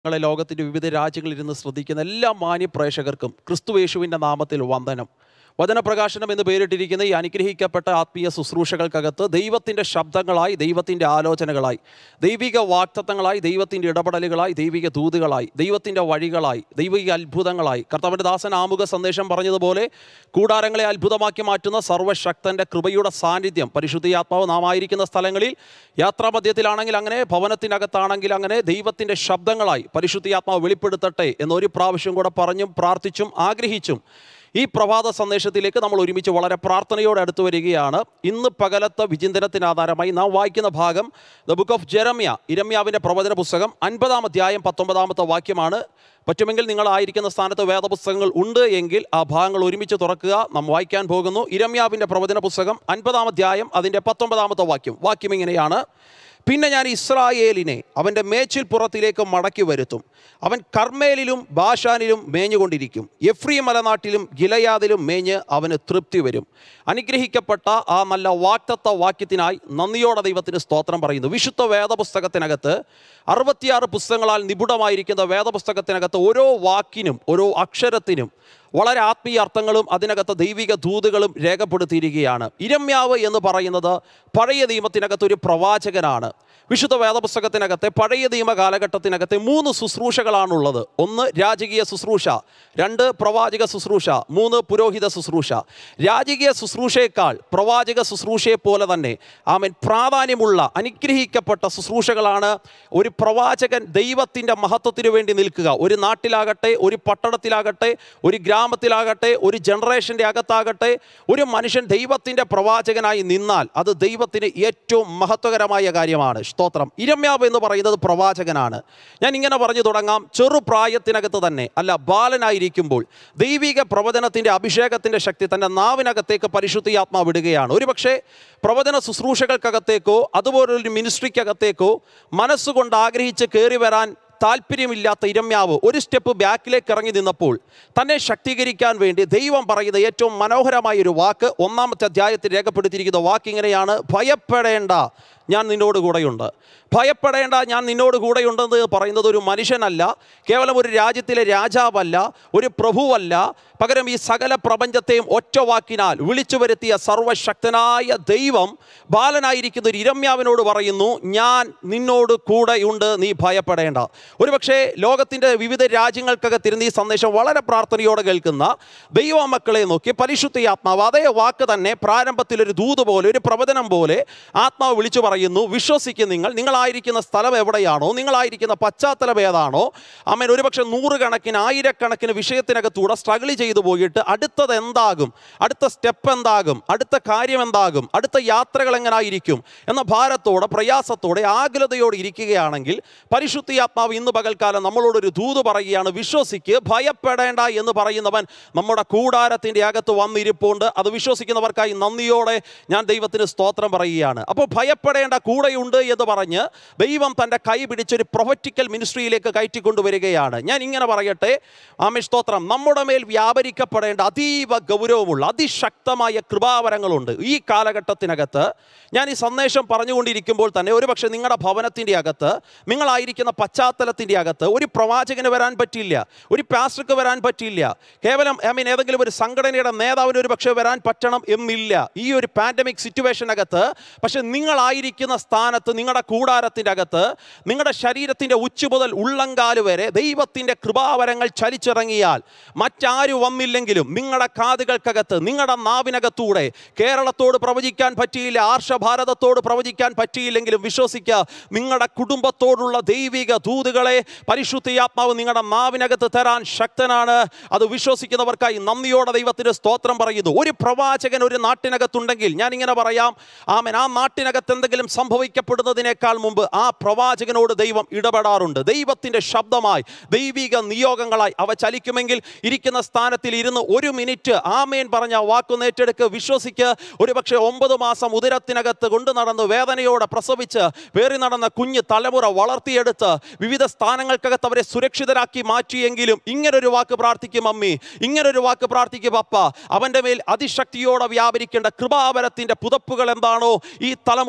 ഞങ്ങളെ ലോകത്തിൻ്റെ വിവിധ രാജ്യങ്ങളിൽ ഇരുന്ന് ശ്രദ്ധിക്കുന്ന എല്ലാ മാന്യ പ്രേക്ഷകർക്കും ക്രിസ്തുവേശുവിൻ്റെ നാമത്തിൽ വന്ദനം വചനപ്രകാശനം എന്ന് പേരിട്ടിരിക്കുന്ന ഈ അനുഗ്രഹിക്കപ്പെട്ട ആത്മീയ ശുശ്രൂഷകൾക്കകത്ത് ദൈവത്തിൻ്റെ ശബ്ദങ്ങളായി ദൈവത്തിൻ്റെ ആലോചനകളായി ദൈവിക വാക്തത്വങ്ങളായി ദൈവത്തിൻ്റെ ഇടപെടലുകളായി ദൈവിക ദൂതുകളായി ദൈവത്തിൻ്റെ വഴികളായി ദൈവിക അത്ഭുതങ്ങളായി കർത്താവിൻ്റെ ദാസൻ ആമുഖ സന്ദേശം പറഞ്ഞതുപോലെ കൂടാരങ്ങളെ അത്ഭുതമാക്കി മാറ്റുന്ന സർവ്വശക്തൻ്റെ കൃപയുടെ സാന്നിധ്യം പരിശുദ്ധിയാത്മാവ് നാം ആയിരിക്കുന്ന സ്ഥലങ്ങളിൽ യാത്രാമധ്യത്തിലാണെങ്കിൽ അങ്ങനെ ഭവനത്തിനകത്താണെങ്കിൽ അങ്ങനെ ദൈവത്തിൻ്റെ ശബ്ദങ്ങളായി പരിശുദ്ധിയാത്മാവ് വെളിപ്പെടുത്തട്ടെ എന്നൊരു പ്രാവശ്യം കൂടെ പറഞ്ഞും പ്രാർത്ഥിച്ചും ആഗ്രഹിച്ചും ഈ പ്രഭാത സന്ദേശത്തിലേക്ക് നമ്മൾ ഒരുമിച്ച് വളരെ പ്രാർത്ഥനയോടെ അടുത്തു വരികയാണ് ഇന്ന് പകലത്തെ വിചിന്തനത്തിന് ആധാരമായി നാം വായിക്കുന്ന ഭാഗം ദ ബുക്ക് ഓഫ് ജെറമ്യ ഇരമ്യാവിൻ്റെ പ്രവചന പുസ്തകം അൻപതാം അധ്യായം പത്തൊമ്പതാമത്തെ വാക്യമാണ് പറ്റുമെങ്കിൽ നിങ്ങളായിരിക്കുന്ന സ്ഥാനത്ത് വേദപുസ്തകങ്ങൾ ഉണ്ട് എങ്കിൽ ആ ഭാഗങ്ങൾ ഒരുമിച്ച് തുറക്കുക നാം വായിക്കാൻ പോകുന്നു ഇരമ്യാവിൻ്റെ പ്രവചന പുസ്തകം അൻപതാം അധ്യായം അതിൻ്റെ പത്തൊമ്പതാമത്തെ വാക്യം വാക്യം ഇങ്ങനെയാണ് പിന്നെ ഞാൻ ഇസ്രായേലിനെ അവൻ്റെ മേച്ചിൽ പുറത്തിലേക്ക് മടക്കി വരുത്തും അവൻ കർമ്മേലിലും ബാഷാനിലും മേഞ്ഞുകൊണ്ടിരിക്കും എഫ്രീം മലനാട്ടിലും ഗിലയാദിലും മേഞ്ഞ് അവന് തൃപ്തി വരും അനുഗ്രഹിക്കപ്പെട്ട ആ നല്ല വാക്തത്വ വാക്യത്തിനായി നന്ദിയോടെ ദൈവത്തിന് സ്തോത്രം പറയുന്നു വിശുദ്ധ വേദപുസ്തകത്തിനകത്ത് അറുപത്തിയാറ് പുസ്തകങ്ങളാൽ നിപുണമായിരിക്കുന്ന വേദപുസ്തകത്തിനകത്ത് ഓരോ വാക്കിനും ഓരോ അക്ഷരത്തിനും വളരെ ആത്മീയ അർത്ഥങ്ങളും അതിനകത്ത് ദൈവിക ദൂതുകളും രേഖപ്പെടുത്തിയിരിക്കുകയാണ് ഇരമ്യാവ് എന്ന് പറയുന്നത് പഴയ നിയമത്തിനകത്ത് ഒരു പ്രവാചകനാണ് വിശുദ്ധ വേദപുസ്തകത്തിനകത്തെ പഴയ നിയമ കാലഘട്ടത്തിനകത്തെ മൂന്ന് ശുശ്രൂഷകളാണുള്ളത് ഒന്ന് രാജകീയ ശുശ്രൂഷ രണ്ട് പ്രവാചക ശുശ്രൂഷ മൂന്ന് പുരോഹിത ശുശ്രൂഷ രാജകീയ ശുശ്രൂഷയേക്കാൾ പ്രവാചക ശുശ്രൂഷയെ പോലെ തന്നെ ആമൻ പ്രാധാന്യമുള്ള അനുഗ്രഹിക്കപ്പെട്ട ശുശ്രൂഷകളാണ് ഒരു പ്രവാചകൻ ദൈവത്തിൻ്റെ മഹത്വത്തിനു വേണ്ടി നിൽക്കുക ഒരു നാട്ടിലാകട്ടെ ഒരു പട്ടണത്തിലാകട്ടെ ഒരു ഗ്രാമത്തിലാകട്ടെ ഒരു ജനറേഷൻ്റെ അകത്താകട്ടെ ഒരു മനുഷ്യൻ ദൈവത്തിൻ്റെ പ്രവാചകനായി നിന്നാൽ അത് ദൈവത്തിന് ഏറ്റവും മഹത്വകരമായ കാര്യമാണ് സ്തോത്രം ഇരമ്യാവ് എന്ന് പറയുന്നത് പ്രവാചകനാണ് ഞാൻ ഇങ്ങനെ പറഞ്ഞു തുടങ്ങാം ചെറുപ്രായത്തിനകത്ത് തന്നെ അല്ല ബാലനായിരിക്കുമ്പോൾ ദൈവിക പ്രവചനത്തിൻ്റെ അഭിഷേകത്തിൻ്റെ ശക്തി തൻ്റെ നാവിനകത്തേക്ക് പരിശുദ്ധിയാത്മാ വിടുകയാണ് ഒരുപക്ഷെ പ്രവചന ശുശ്രൂഷകൾക്കകത്തേക്കോ അതുപോലൊരു മിനിസ്ട്രിക്കകത്തേക്കോ മനസ്സുകൊണ്ട് ആഗ്രഹിച്ച് കയറി വരാൻ താല്പര്യമില്ലാത്ത ഇരമ്യാവ് ഒരു സ്റ്റെപ്പ് ബാക്കിലേക്ക് ഇറങ്ങി നിന്നപ്പോൾ തന്നെ ശക്തീകരിക്കാൻ വേണ്ടി ദൈവം പറയുന്ന ഏറ്റവും മനോഹരമായ ഒരു വാക്ക് ഒന്നാമത്തെ അധ്യായത്തിൽ രേഖപ്പെടുത്തിയിരിക്കുന്ന വാക്ക് ഇങ്ങനെയാണ് ഭയപ്പെടേണ്ട ഞാൻ നിന്നോട് കൂടെയുണ്ട് ഭയപ്പെടേണ്ട ഞാൻ നിന്നോട് കൂടെയുണ്ടെന്ന് പറയുന്നത് ഒരു മനുഷ്യനല്ല കേവലം ഒരു രാജ്യത്തിലെ രാജാവല്ല ഒരു പ്രഭുവല്ല പകരം ഈ സകല പ്രപഞ്ചത്തെയും ഒറ്റ വാക്കിനാൽ വിളിച്ചു വരുത്തിയ സർവശക്തനായ ദൈവം ബാലനായിരിക്കുന്ന ഒരു ഇരമ്യാവിനോട് പറയുന്നു ഞാൻ നിന്നോട് കൂടെയുണ്ട് നീ ഭയപ്പെടേണ്ട ഒരുപക്ഷെ ലോകത്തിൻ്റെ വിവിധ രാജ്യങ്ങൾക്കകത്തിരുന്ന് ഈ സന്ദേശം വളരെ പ്രാർത്ഥനയോടെ കേൾക്കുന്ന ദൈവ മക്കളെ നോക്കി പരിശുദ്ധ ആത്മാവ് അതേ വാക്ക് തന്നെ പ്രാരംഭത്തിൽ ഒരു ദൂത് പോലെ ഒരു പ്രവചനം പോലെ ആത്മാവ് വിളിച്ചു പറയുന്നു വിശ്വസിക്കും നിങ്ങൾ നിങ്ങളായിരിക്കുന്ന സ്ഥലം എവിടെയാണോ നിങ്ങളായിരിക്കുന്ന പശ്ചാത്തലം ഏതാണോ അമ്മൻ ഒരുപക്ഷെ നൂറുകണക്കിന് ആയിരക്കണക്കിന് വിഷയത്തിനകത്തൂടെ സ്ട്രഗിൾ ചെയ്തു പോയിട്ട് അടുത്തത് എന്താകും അടുത്ത സ്റ്റെപ്പ് എന്താകും അടുത്ത കാര്യം എന്താകും അടുത്ത യാത്രകൾ എങ്ങനായിരിക്കും എന്ന ഭാരത്തോടെ പ്രയാസത്തോടെ ആകുലതയോടെ ഇരിക്കുകയാണെങ്കിൽ പരിശുദ്ധിയാത്മാവ് ഇന്ന് പകൽക്കാലം നമ്മളോടൊരു ദൂത് പറയുകയാണ് വിശ്വസിക്ക് ഭയപ്പെടേണ്ട എന്ന് പറയുന്നവൻ നമ്മുടെ കൂടാരത്തിൻ്റെ അകത്ത് വന്നിരിപ്പുണ്ട് അത് വിശ്വസിക്കുന്നവർക്കായി നന്ദിയോടെ ഞാൻ ദൈവത്തിന് സ്തോത്രം പറയുകയാണ് അപ്പോൾ ഭയപ്പെടേണ്ട കൂടെയുണ്ട് എന്ന് പറഞ്ഞ് ദൈവം തൻ്റെ കൈ പിടിച്ചൊരു പ്രൊഫറ്റിക്കൽ മിനിസ്ട്രിയിലേക്ക് കയറ്റിക്കൊണ്ടുവരികയാണ് ഞാൻ ഇങ്ങനെ പറയട്ടെ ആമേ സ്തോത്രം നമ്മുടെ മേൽ വ്യാപരിക്കപ്പെടേണ്ട അതീവ ഗൗരവമുള്ള അതിശക്തമായ കൃപാവരങ്ങളുണ്ട് ഈ കാലഘട്ടത്തിനകത്ത് ഞാൻ ഈ സന്ദേശം പറഞ്ഞുകൊണ്ടിരിക്കുമ്പോൾ തന്നെ ഒരുപക്ഷെ നിങ്ങളുടെ ഭവനത്തിൻ്റെ അകത്ത് നിങ്ങളായിരിക്കുന്ന പശ്ചാത്തലത്തിൻ്റെ അകത്ത് ഒരു പ്രവാചകന് വരാൻ പറ്റില്ല ഒരു പാസ്റ്റർക്ക് വരാൻ പറ്റില്ല കേവലം ഐ മീൻ ഏതെങ്കിലും ഒരു സംഘടനയുടെ നേതാവിന് ഒരു പക്ഷേ വരാൻ പറ്റണം എന്നില്ല ഈ ഒരു പാൻഡമിക് സിറ്റുവേഷനകത്ത് പക്ഷെ നിങ്ങളായിരിക്കുന്ന സ്ഥാനത്ത് നിങ്ങളുടെ കൂടാരത്തിൻ്റെ അകത്ത് നിങ്ങളുടെ ശരീരത്തിൻ്റെ ഉച്ച മുതൽ ഉള്ളങ്കാല് വരെ ദൈവത്തിൻ്റെ കൃപാവരങ്ങൾ ചലിച്ചിറങ്ങിയാൽ മറ്റാരും വന്നില്ലെങ്കിലും നിങ്ങളുടെ കാതുകൾക്കകത്ത് നിങ്ങളുടെ നാവിനകത്തൂടെ കേരളത്തോട് പ്രവചിക്കാൻ പറ്റിയില്ല ആർഷഭാരതത്തോട് പ്രവചിക്കാൻ പറ്റിയില്ലെങ്കിലും വിശ്വസിക്കുക നിങ്ങളുടെ കുടുംബത്തോടുള്ള ദൈവിക ദൂതുകളെ പരിശുദ്ധിയാത്മാവ് നിങ്ങളുടെ നാവിനകത്ത് തരാൻ ശക്തനാണ് അത് വിശ്വസിക്കുന്നവർക്കായി നന്ദിയോടെ ദൈവത്തിന് സ്തോത്രം പറയുന്നു ഒരു പ്രവാചകൻ ഒരു നാട്ടിനകത്തുണ്ടെങ്കിൽ ഞാൻ ഇങ്ങനെ പറയാം ആമൻ ആ നാട്ടിനകത്ത് എന്തെങ്കിലും സംഭവിക്കപ്പെടുന്നതിനേക്കാൾ മുമ്പ് ആ പ്രവാചകനോട് ദൈവം ഇടപെടാറുണ്ട് ദൈവത്തിൻ്റെ ശബ്ദമായി ദൈവിക നിയോഗങ്ങളായി അവ ചലിക്കുമെങ്കിൽ ഇരിക്കുന്ന സ്ഥാനത്തിൽ ഇരുന്ന് ഒരു മിനിറ്റ് ആമേൻ പറഞ്ഞ വാക്കൊന്ന് ഏറ്റെടുക്ക് വിശ്വസിക്ക് ഒരുപക്ഷെ ഒമ്പത് മാസം ഉദരത്തിനകത്ത് കൊണ്ടു നടന്ന് വേദനയോടെ പ്രസവിച്ച് വേറി നടന്ന കുഞ്ഞ് തലമുറ വളർത്തിയെടുത്ത് വിവിധ സ്ഥാനങ്ങൾക്കകത്ത് അവരെ സുരക്ഷിതരാക്കി മാറ്റിയെങ്കിലും ഇങ്ങനൊരു വാക്ക് പ്രാർത്ഥിക്കും അമ്മി ഇങ്ങനൊരു വാക്ക് പ്രാർത്ഥിക്കും പപ്പ അവൻ്റെ മേൽ അതിശക്തിയോടെ വ്യാപരിക്കേണ്ട കൃപാവരത്തിൻ്റെ പുതപ്പുകൾ എന്താണോ ഈ തലമുറയിൽ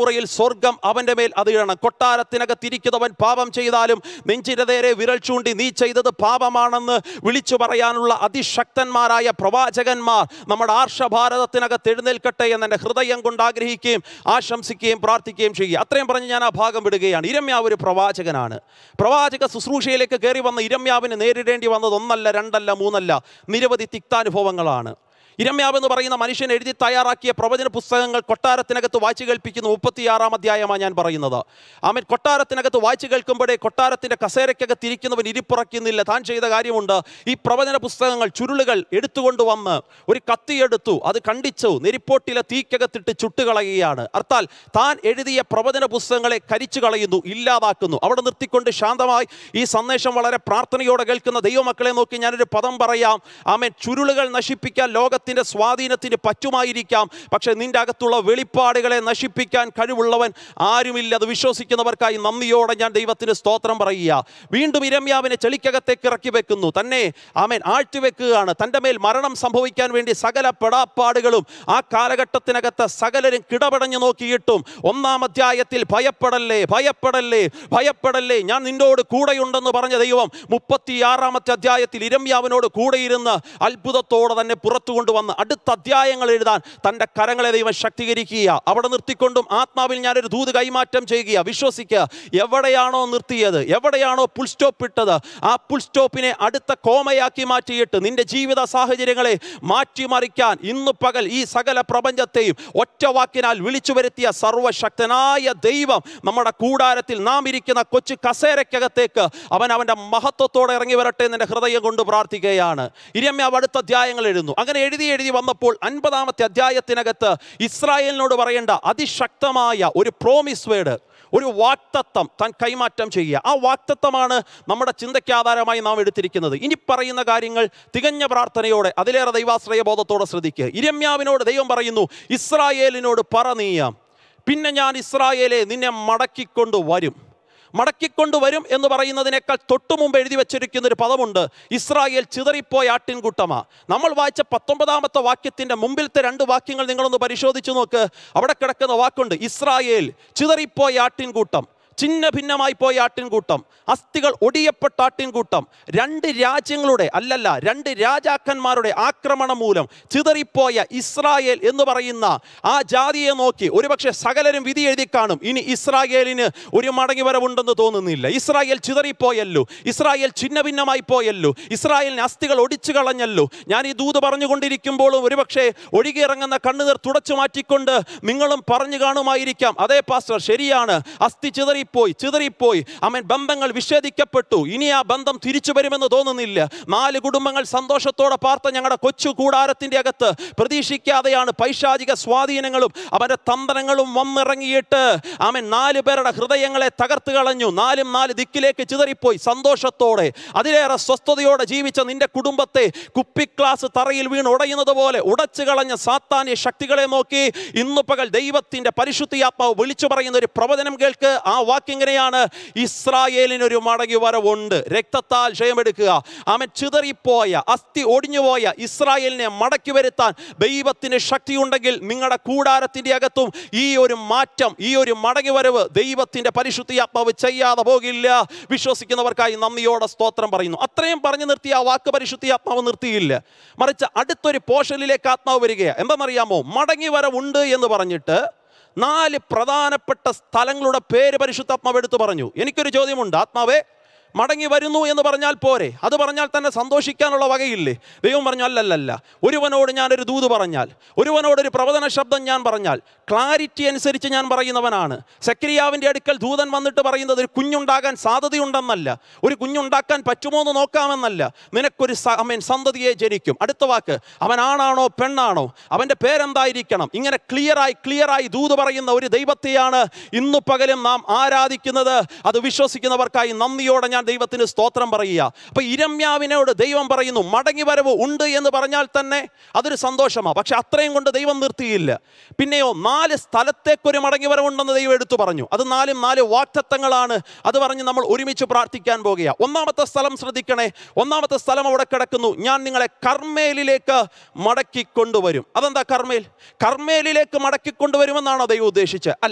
സ്വർഗം അവൻ്റെ മേൽ അത് ഇടണം കൊട്ടാരത്തിനകത്തിരിക്കുന്നവൻ പാപം ചെയ്താലും നെഞ്ചിൻ്റെ നേരെ വിരൽ ചൂണ്ടി നീ ചെയ്തത് പാപമാണെന്ന് വിളിച്ചു പറയാനുള്ള അതിശക്തന്മാരായ പ്രവാചകന്മാർ നമ്മുടെ ആർഷഭാരതത്തിനകത്ത് എഴുന്നേൽക്കട്ടെ എന്ന് എൻ്റെ ഹൃദയം കൊണ്ട് ആഗ്രഹിക്കുകയും ആശംസിക്കുകയും പ്രാർത്ഥിക്കുകയും ചെയ്യുക അത്രയും പറഞ്ഞ് ഞാൻ ആ ഭാഗം വിടുകയാണ് ഇരമ്യാവ് ഒരു പ്രവാചകനാണ് പ്രവാചക ശുശ്രൂഷയിലേക്ക് കയറി വന്ന ഇരമ്യാവിന് നേരിടേണ്ടി വന്നത് ഒന്നല്ല രണ്ടല്ല മൂന്നല്ല നിരവധി തിക്താനുഭവങ്ങളാണ് ഇരമ്യാവ് എന്ന് പറയുന്ന മനുഷ്യൻ എഴുതി തയ്യാറാക്കിയ പ്രവചന പുസ്തകങ്ങൾ കൊട്ടാരത്തിനകത്ത് വായിച്ചു കേൾപ്പിക്കുന്ന മുപ്പത്തിയാറാം അധ്യായമാണ് ഞാൻ പറയുന്നത് ആമൻ കൊട്ടാരത്തിനകത്ത് വായിച്ചു കേൾക്കുമ്പോഴേ കൊട്ടാരത്തിൻ്റെ കസേരയ്ക്കകത്ത് ഇരിക്കുന്നവൻ ഇരിപ്പുറയ്ക്കുന്നില്ല താൻ ചെയ്ത കാര്യമുണ്ട് ഈ പ്രവചന പുസ്തകങ്ങൾ ചുരുളുകൾ എടുത്തുകൊണ്ട് വന്ന് ഒരു കത്തിയെടുത്തു അത് കണ്ടിച്ചു നെരിപ്പോട്ടിലെ തീക്കകത്തിട്ട് ചുട്ടുകളയുകയാണ് അർത്ഥാൽ താൻ എഴുതിയ പ്രവചന പുസ്തകങ്ങളെ കരിച്ചു കളയുന്നു ഇല്ലാതാക്കുന്നു അവിടെ നിർത്തിക്കൊണ്ട് ശാന്തമായി ഈ സന്ദേശം വളരെ പ്രാർത്ഥനയോടെ കേൾക്കുന്ന ദൈവമക്കളെ നോക്കി ഞാനൊരു പദം പറയാം ആമൻ ചുരുളുകൾ നശിപ്പിക്കാൻ ലോകത്തിൻ്റെ സ്വാധീനത്തിന് പറ്റുമായിരിക്കാം പക്ഷേ നിന്റെ അകത്തുള്ള വെളിപ്പാടുകളെ നശിപ്പിക്കാൻ കഴിവുള്ളവൻ ആരുമില്ല അത് വിശ്വസിക്കുന്നവർക്കായി നന്ദിയോടെ ഞാൻ ദൈവത്തിന് സ്തോത്രം പറയുക വീണ്ടും ഇരമ്യാവിനെ ചെളിക്കകത്തേക്ക് ഇറക്കി വെക്കുന്നു തന്നെ ആമൻ ആഴ്ത്തിവെക്കുകയാണ് തൻ്റെ മേൽ മരണം സംഭവിക്കാൻ വേണ്ടി സകല പെടാപ്പാടുകളും ആ കാലഘട്ടത്തിനകത്ത് സകലരും കിടപടഞ്ഞു നോക്കിയിട്ടും ഒന്നാം അധ്യായത്തിൽ ഭയപ്പെടല്ലേ ഭയപ്പെടല്ലേ ഭയപ്പെടല്ലേ ഞാൻ നിന്നോട് കൂടെയുണ്ടെന്ന് പറഞ്ഞ ദൈവം മുപ്പത്തിയാറാമത്തെ അധ്യായത്തിൽ ഇരമ്യാവിനോട് കൂടെയിരുന്ന് അത്ഭുതത്തോടെ തന്നെ പുറത്തു കൊണ്ടുവന്ന് അടുത്ത അധ്യായങ്ങൾ എഴുതാൻ തൻ്റെ കരങ്ങളെ ദൈവം ശക്തീകരിക്കുക അവിടെ നിർത്തിക്കൊണ്ടും ആത്മാവിൽ ഞാനൊരു ദൂത് കൈമാറ്റം ചെയ്യുക വിശ്വസിക്കുക എവിടെയാണോ നിർത്തിയത് എവിടെയാണോ പുൾ സ്റ്റോപ്പ് ഇട്ടത് ആ പുൾ സ്റ്റോപ്പിനെ അടുത്ത കോമയാക്കി മാറ്റിയിട്ട് നിന്റെ ജീവിത സാഹചര്യങ്ങളെ മാറ്റിമറിക്കാൻ ഇന്ന് പകൽ ഈ സകല പ്രപഞ്ചത്തെയും ഒറ്റ വാക്കിനാൽ വിളിച്ചു വരുത്തിയ സർവശക്തനായ ദൈവം നമ്മുടെ കൂടാരത്തിൽ നാം ഇരിക്കുന്ന കൊച്ചു കസേരയ്ക്കകത്തേക്ക് അവൻ അവൻ്റെ മഹത്വത്തോടെ ഇറങ്ങി വരട്ടെ എന്ന് എൻ്റെ ഹൃദയം കൊണ്ട് പ്രാർത്ഥിക്കുകയാണ് ഇരമ്യാവ് അടുത്ത അധ്യായങ്ങൾ എഴുതുന്നു അങ്ങനെ എഴുതി എഴുതി വന്നപ്പോൾ അൻപതാമത്തെ അധ്യായത്തിനകത്ത് ഇസ്രായേലിനോട് പറയേണ്ട അതിശക്തമായ ഒരു പ്രോമിസ് വേഡ് ഒരു വാക്തത്വം താൻ കൈമാറ്റം ചെയ്യുക ആ വാക്തത്വമാണ് നമ്മുടെ ചിന്തയ്ക്ക് ആധാരമായി നാം എടുത്തിരിക്കുന്നത് ഇനി പറയുന്ന കാര്യങ്ങൾ തികഞ്ഞ പ്രാർത്ഥനയോടെ അതിലേറെ ദൈവാശ്രയ ബോധത്തോടെ ശ്രദ്ധിക്കുക ഇരമ്യാവിനോട് ദൈവം പറയുന്നു ഇസ്രായേലിനോട് പറ നീയാം പിന്നെ ഞാൻ ഇസ്രായേലെ നിന്നെ മടക്കിക്കൊണ്ട് വരും മടക്കിക്കൊണ്ട് വരും എന്ന് പറയുന്നതിനേക്കാൾ തൊട്ടു മുമ്പ് എഴുതി വെച്ചിരിക്കുന്ന ഒരു പദമുണ്ട് ഇസ്രായേൽ ചിതറിപ്പോയ ആട്ടിൻകൂട്ടമാ നമ്മൾ വായിച്ച പത്തൊമ്പതാമത്തെ വാക്യത്തിന്റെ മുമ്പിലത്തെ രണ്ട് വാക്യങ്ങൾ നിങ്ങളൊന്ന് പരിശോധിച്ചു നോക്ക് അവിടെ കിടക്കുന്ന വാക്കുണ്ട് ഇസ്രായേൽ ചിതറിപ്പോയ ആട്ടിൻകൂട്ടം ചിന്ന ഭിന്നമായി പോയ ആട്ടിൻകൂട്ടം അസ്ഥികൾ ഒടിയപ്പെട്ട ആട്ടിൻകൂട്ടം രണ്ട് രാജ്യങ്ങളുടെ അല്ലല്ല രണ്ട് രാജാക്കന്മാരുടെ ആക്രമണം മൂലം ചിതറിപ്പോയ ഇസ്രായേൽ എന്ന് പറയുന്ന ആ ജാതിയെ നോക്കി ഒരുപക്ഷെ സകലരും വിധി എഴുതി കാണും ഇനി ഇസ്രായേലിന് ഒരു മടങ്ങി വരവുണ്ടെന്ന് തോന്നുന്നില്ല ഇസ്രായേൽ ചിതറിപ്പോയല്ലോ ഇസ്രായേൽ ചിന്ന ഭിന്നമായി പോയല്ലോ ഇസ്രായേലിന് അസ്ഥികൾ ഒടിച്ചു കളഞ്ഞല്ലോ ഞാൻ ഈ ദൂത് പറഞ്ഞുകൊണ്ടിരിക്കുമ്പോഴും ഒരുപക്ഷെ ഒഴുകിയിറങ്ങുന്ന കണ്ണുനീർ തുടച്ചു മാറ്റിക്കൊണ്ട് നിങ്ങളും പറഞ്ഞു കാണുമായിരിക്കാം അതേ പാസ്റ്റർ ശരിയാണ് അസ്ഥി ചിതറിപ്പോയി ചിതറിപ്പോയി അമൻ ബന്ധങ്ങൾ വിച്ഛേദിക്കപ്പെട്ടു ഇനി ആ ബന്ധം തിരിച്ചു വരുമെന്ന് തോന്നുന്നില്ല നാല് കുടുംബങ്ങൾ സന്തോഷത്തോടെ പാർത്ത ഞങ്ങളുടെ കൊച്ചു കൂടാരത്തിൻ്റെ അകത്ത് പ്രതീക്ഷിക്കാതെയാണ് പൈശാചിക സ്വാധീനങ്ങളും അവൻ്റെ തന്ത്രങ്ങളും വന്നിറങ്ങിയിട്ട് അവൻ നാല് പേരുടെ ഹൃദയങ്ങളെ തകർത്ത് കളഞ്ഞു നാലും നാല് ദിക്കിലേക്ക് ചിതറിപ്പോയി സന്തോഷത്തോടെ അതിലേറെ സ്വസ്ഥതയോടെ ജീവിച്ച നിന്റെ കുടുംബത്തെ കുപ്പിക്ലാസ് തറയിൽ വീണ് ഉടയുന്നത് പോലെ ഉടച്ചു കളഞ്ഞ സാത്താന്യ ശക്തികളെ നോക്കി ഇന്ന് പകൽ ദൈവത്തിൻ്റെ പരിശുദ്ധിയാത്മാവ് വിളിച്ചു പറയുന്ന ഒരു പ്രവചനം കേൾക്ക് ആ വാക്കിങ്ങനെയാണ് ഇസ്രായേലിനൊരു മടങ്ങി വരവുണ്ട് രക്തത്താൽ ജയമെടുക്കുക അവൻ ചിതറിപ്പോയ അസ്ഥി ഒടിഞ്ഞുപോയ ഇസ്രായേലിനെ മടക്കി വരുത്താൻ ദൈവത്തിന് ശക്തിയുണ്ടെങ്കിൽ നിങ്ങളുടെ കൂടാരത്തിൻ്റെ അകത്തും ഈ ഒരു മാറ്റം ഈ ഒരു മടങ്ങി വരവ് ദൈവത്തിൻ്റെ പരിശുദ്ധിയാത്മാവ് ചെയ്യാതെ പോകില്ല വിശ്വസിക്കുന്നവർക്കായി നന്ദിയോടെ സ്തോത്രം പറയുന്നു അത്രയും പറഞ്ഞു നിർത്തിയ ആ വാക്ക് പരിശുദ്ധിയാത്മാവ് നിർത്തിയില്ല മറിച്ച് അടുത്തൊരു പോഷനിലേക്ക് ആത്മാവ് വരികയാണ് എന്താണെന്നറിയാമോ മടങ്ങി വരവുണ്ട് എന്ന് പറഞ്ഞിട്ട് നാല് പ്രധാനപ്പെട്ട സ്ഥലങ്ങളുടെ പേര് പരിശുദ്ധാത്മാവ് എടുത്തു പറഞ്ഞു എനിക്കൊരു ചോദ്യമുണ്ട് ആത്മാവേ മടങ്ങി വരുന്നു എന്ന് പറഞ്ഞാൽ പോരെ അത് പറഞ്ഞാൽ തന്നെ സന്തോഷിക്കാനുള്ള വകയില്ലേ ദൈവം പറഞ്ഞു അല്ലല്ലല്ല ഒരുവനോട് ഞാനൊരു ദൂത് പറഞ്ഞാൽ ഒരുവനോട് ഒരു പ്രവചന ശബ്ദം ഞാൻ പറഞ്ഞാൽ ക്ലാരിറ്റി അനുസരിച്ച് ഞാൻ പറയുന്നവനാണ് സക്രിയാവിൻ്റെ അടുക്കൽ ദൂതൻ വന്നിട്ട് പറയുന്നത് ഒരു കുഞ്ഞുണ്ടാകാൻ സാധ്യതയുണ്ടെന്നല്ല ഒരു കുഞ്ഞുണ്ടാക്കാൻ പറ്റുമോ എന്ന് നോക്കാമെന്നല്ല നിനക്കൊരു അമേൻ സന്തതിയെ ജനിക്കും അടുത്ത വാക്ക് അവൻ ആണാണോ പെണ്ണാണോ അവൻ്റെ പേരെന്തായിരിക്കണം ഇങ്ങനെ ക്ലിയറായി ക്ലിയറായി ദൂത് പറയുന്ന ഒരു ദൈവത്തെയാണ് ഇന്നു പകലും നാം ആരാധിക്കുന്നത് അത് വിശ്വസിക്കുന്നവർക്കായി നന്ദിയോടെ ഞാൻ ദൈവത്തിന് സ്തോത്രം പറയുക അപ്പൊ ഇരമ്യാവിനോട് ദൈവം പറയുന്നു മടങ്ങി വരവ് ഉണ്ട് എന്ന് പറഞ്ഞാൽ തന്നെ അതൊരു സന്തോഷമാണ് പക്ഷെ അത്രയും കൊണ്ട് ദൈവം നിർത്തിയില്ല പിന്നെയോ നാല് സ്ഥലത്തേക്കൊരു മടങ്ങി വരവുണ്ടെന്ന് ദൈവം എടുത്തു പറഞ്ഞു അത് നാലും നാല് വാക്തത്വങ്ങളാണ് അത് പറഞ്ഞ് നമ്മൾ ഒരുമിച്ച് പ്രാർത്ഥിക്കാൻ പോകുക ഒന്നാമത്തെ സ്ഥലം ശ്രദ്ധിക്കണേ ഒന്നാമത്തെ സ്ഥലം അവിടെ കിടക്കുന്നു ഞാൻ നിങ്ങളെ കർമ്മേലിലേക്ക് മടക്കിക്കൊണ്ടുവരും അതെന്താ കർമ്മേൽ കർമ്മേലിലേക്ക് മടക്കിക്കൊണ്ടുവരുമെന്നാണോ ദൈവം ഉദ്ദേശിച്ചത് അല്ല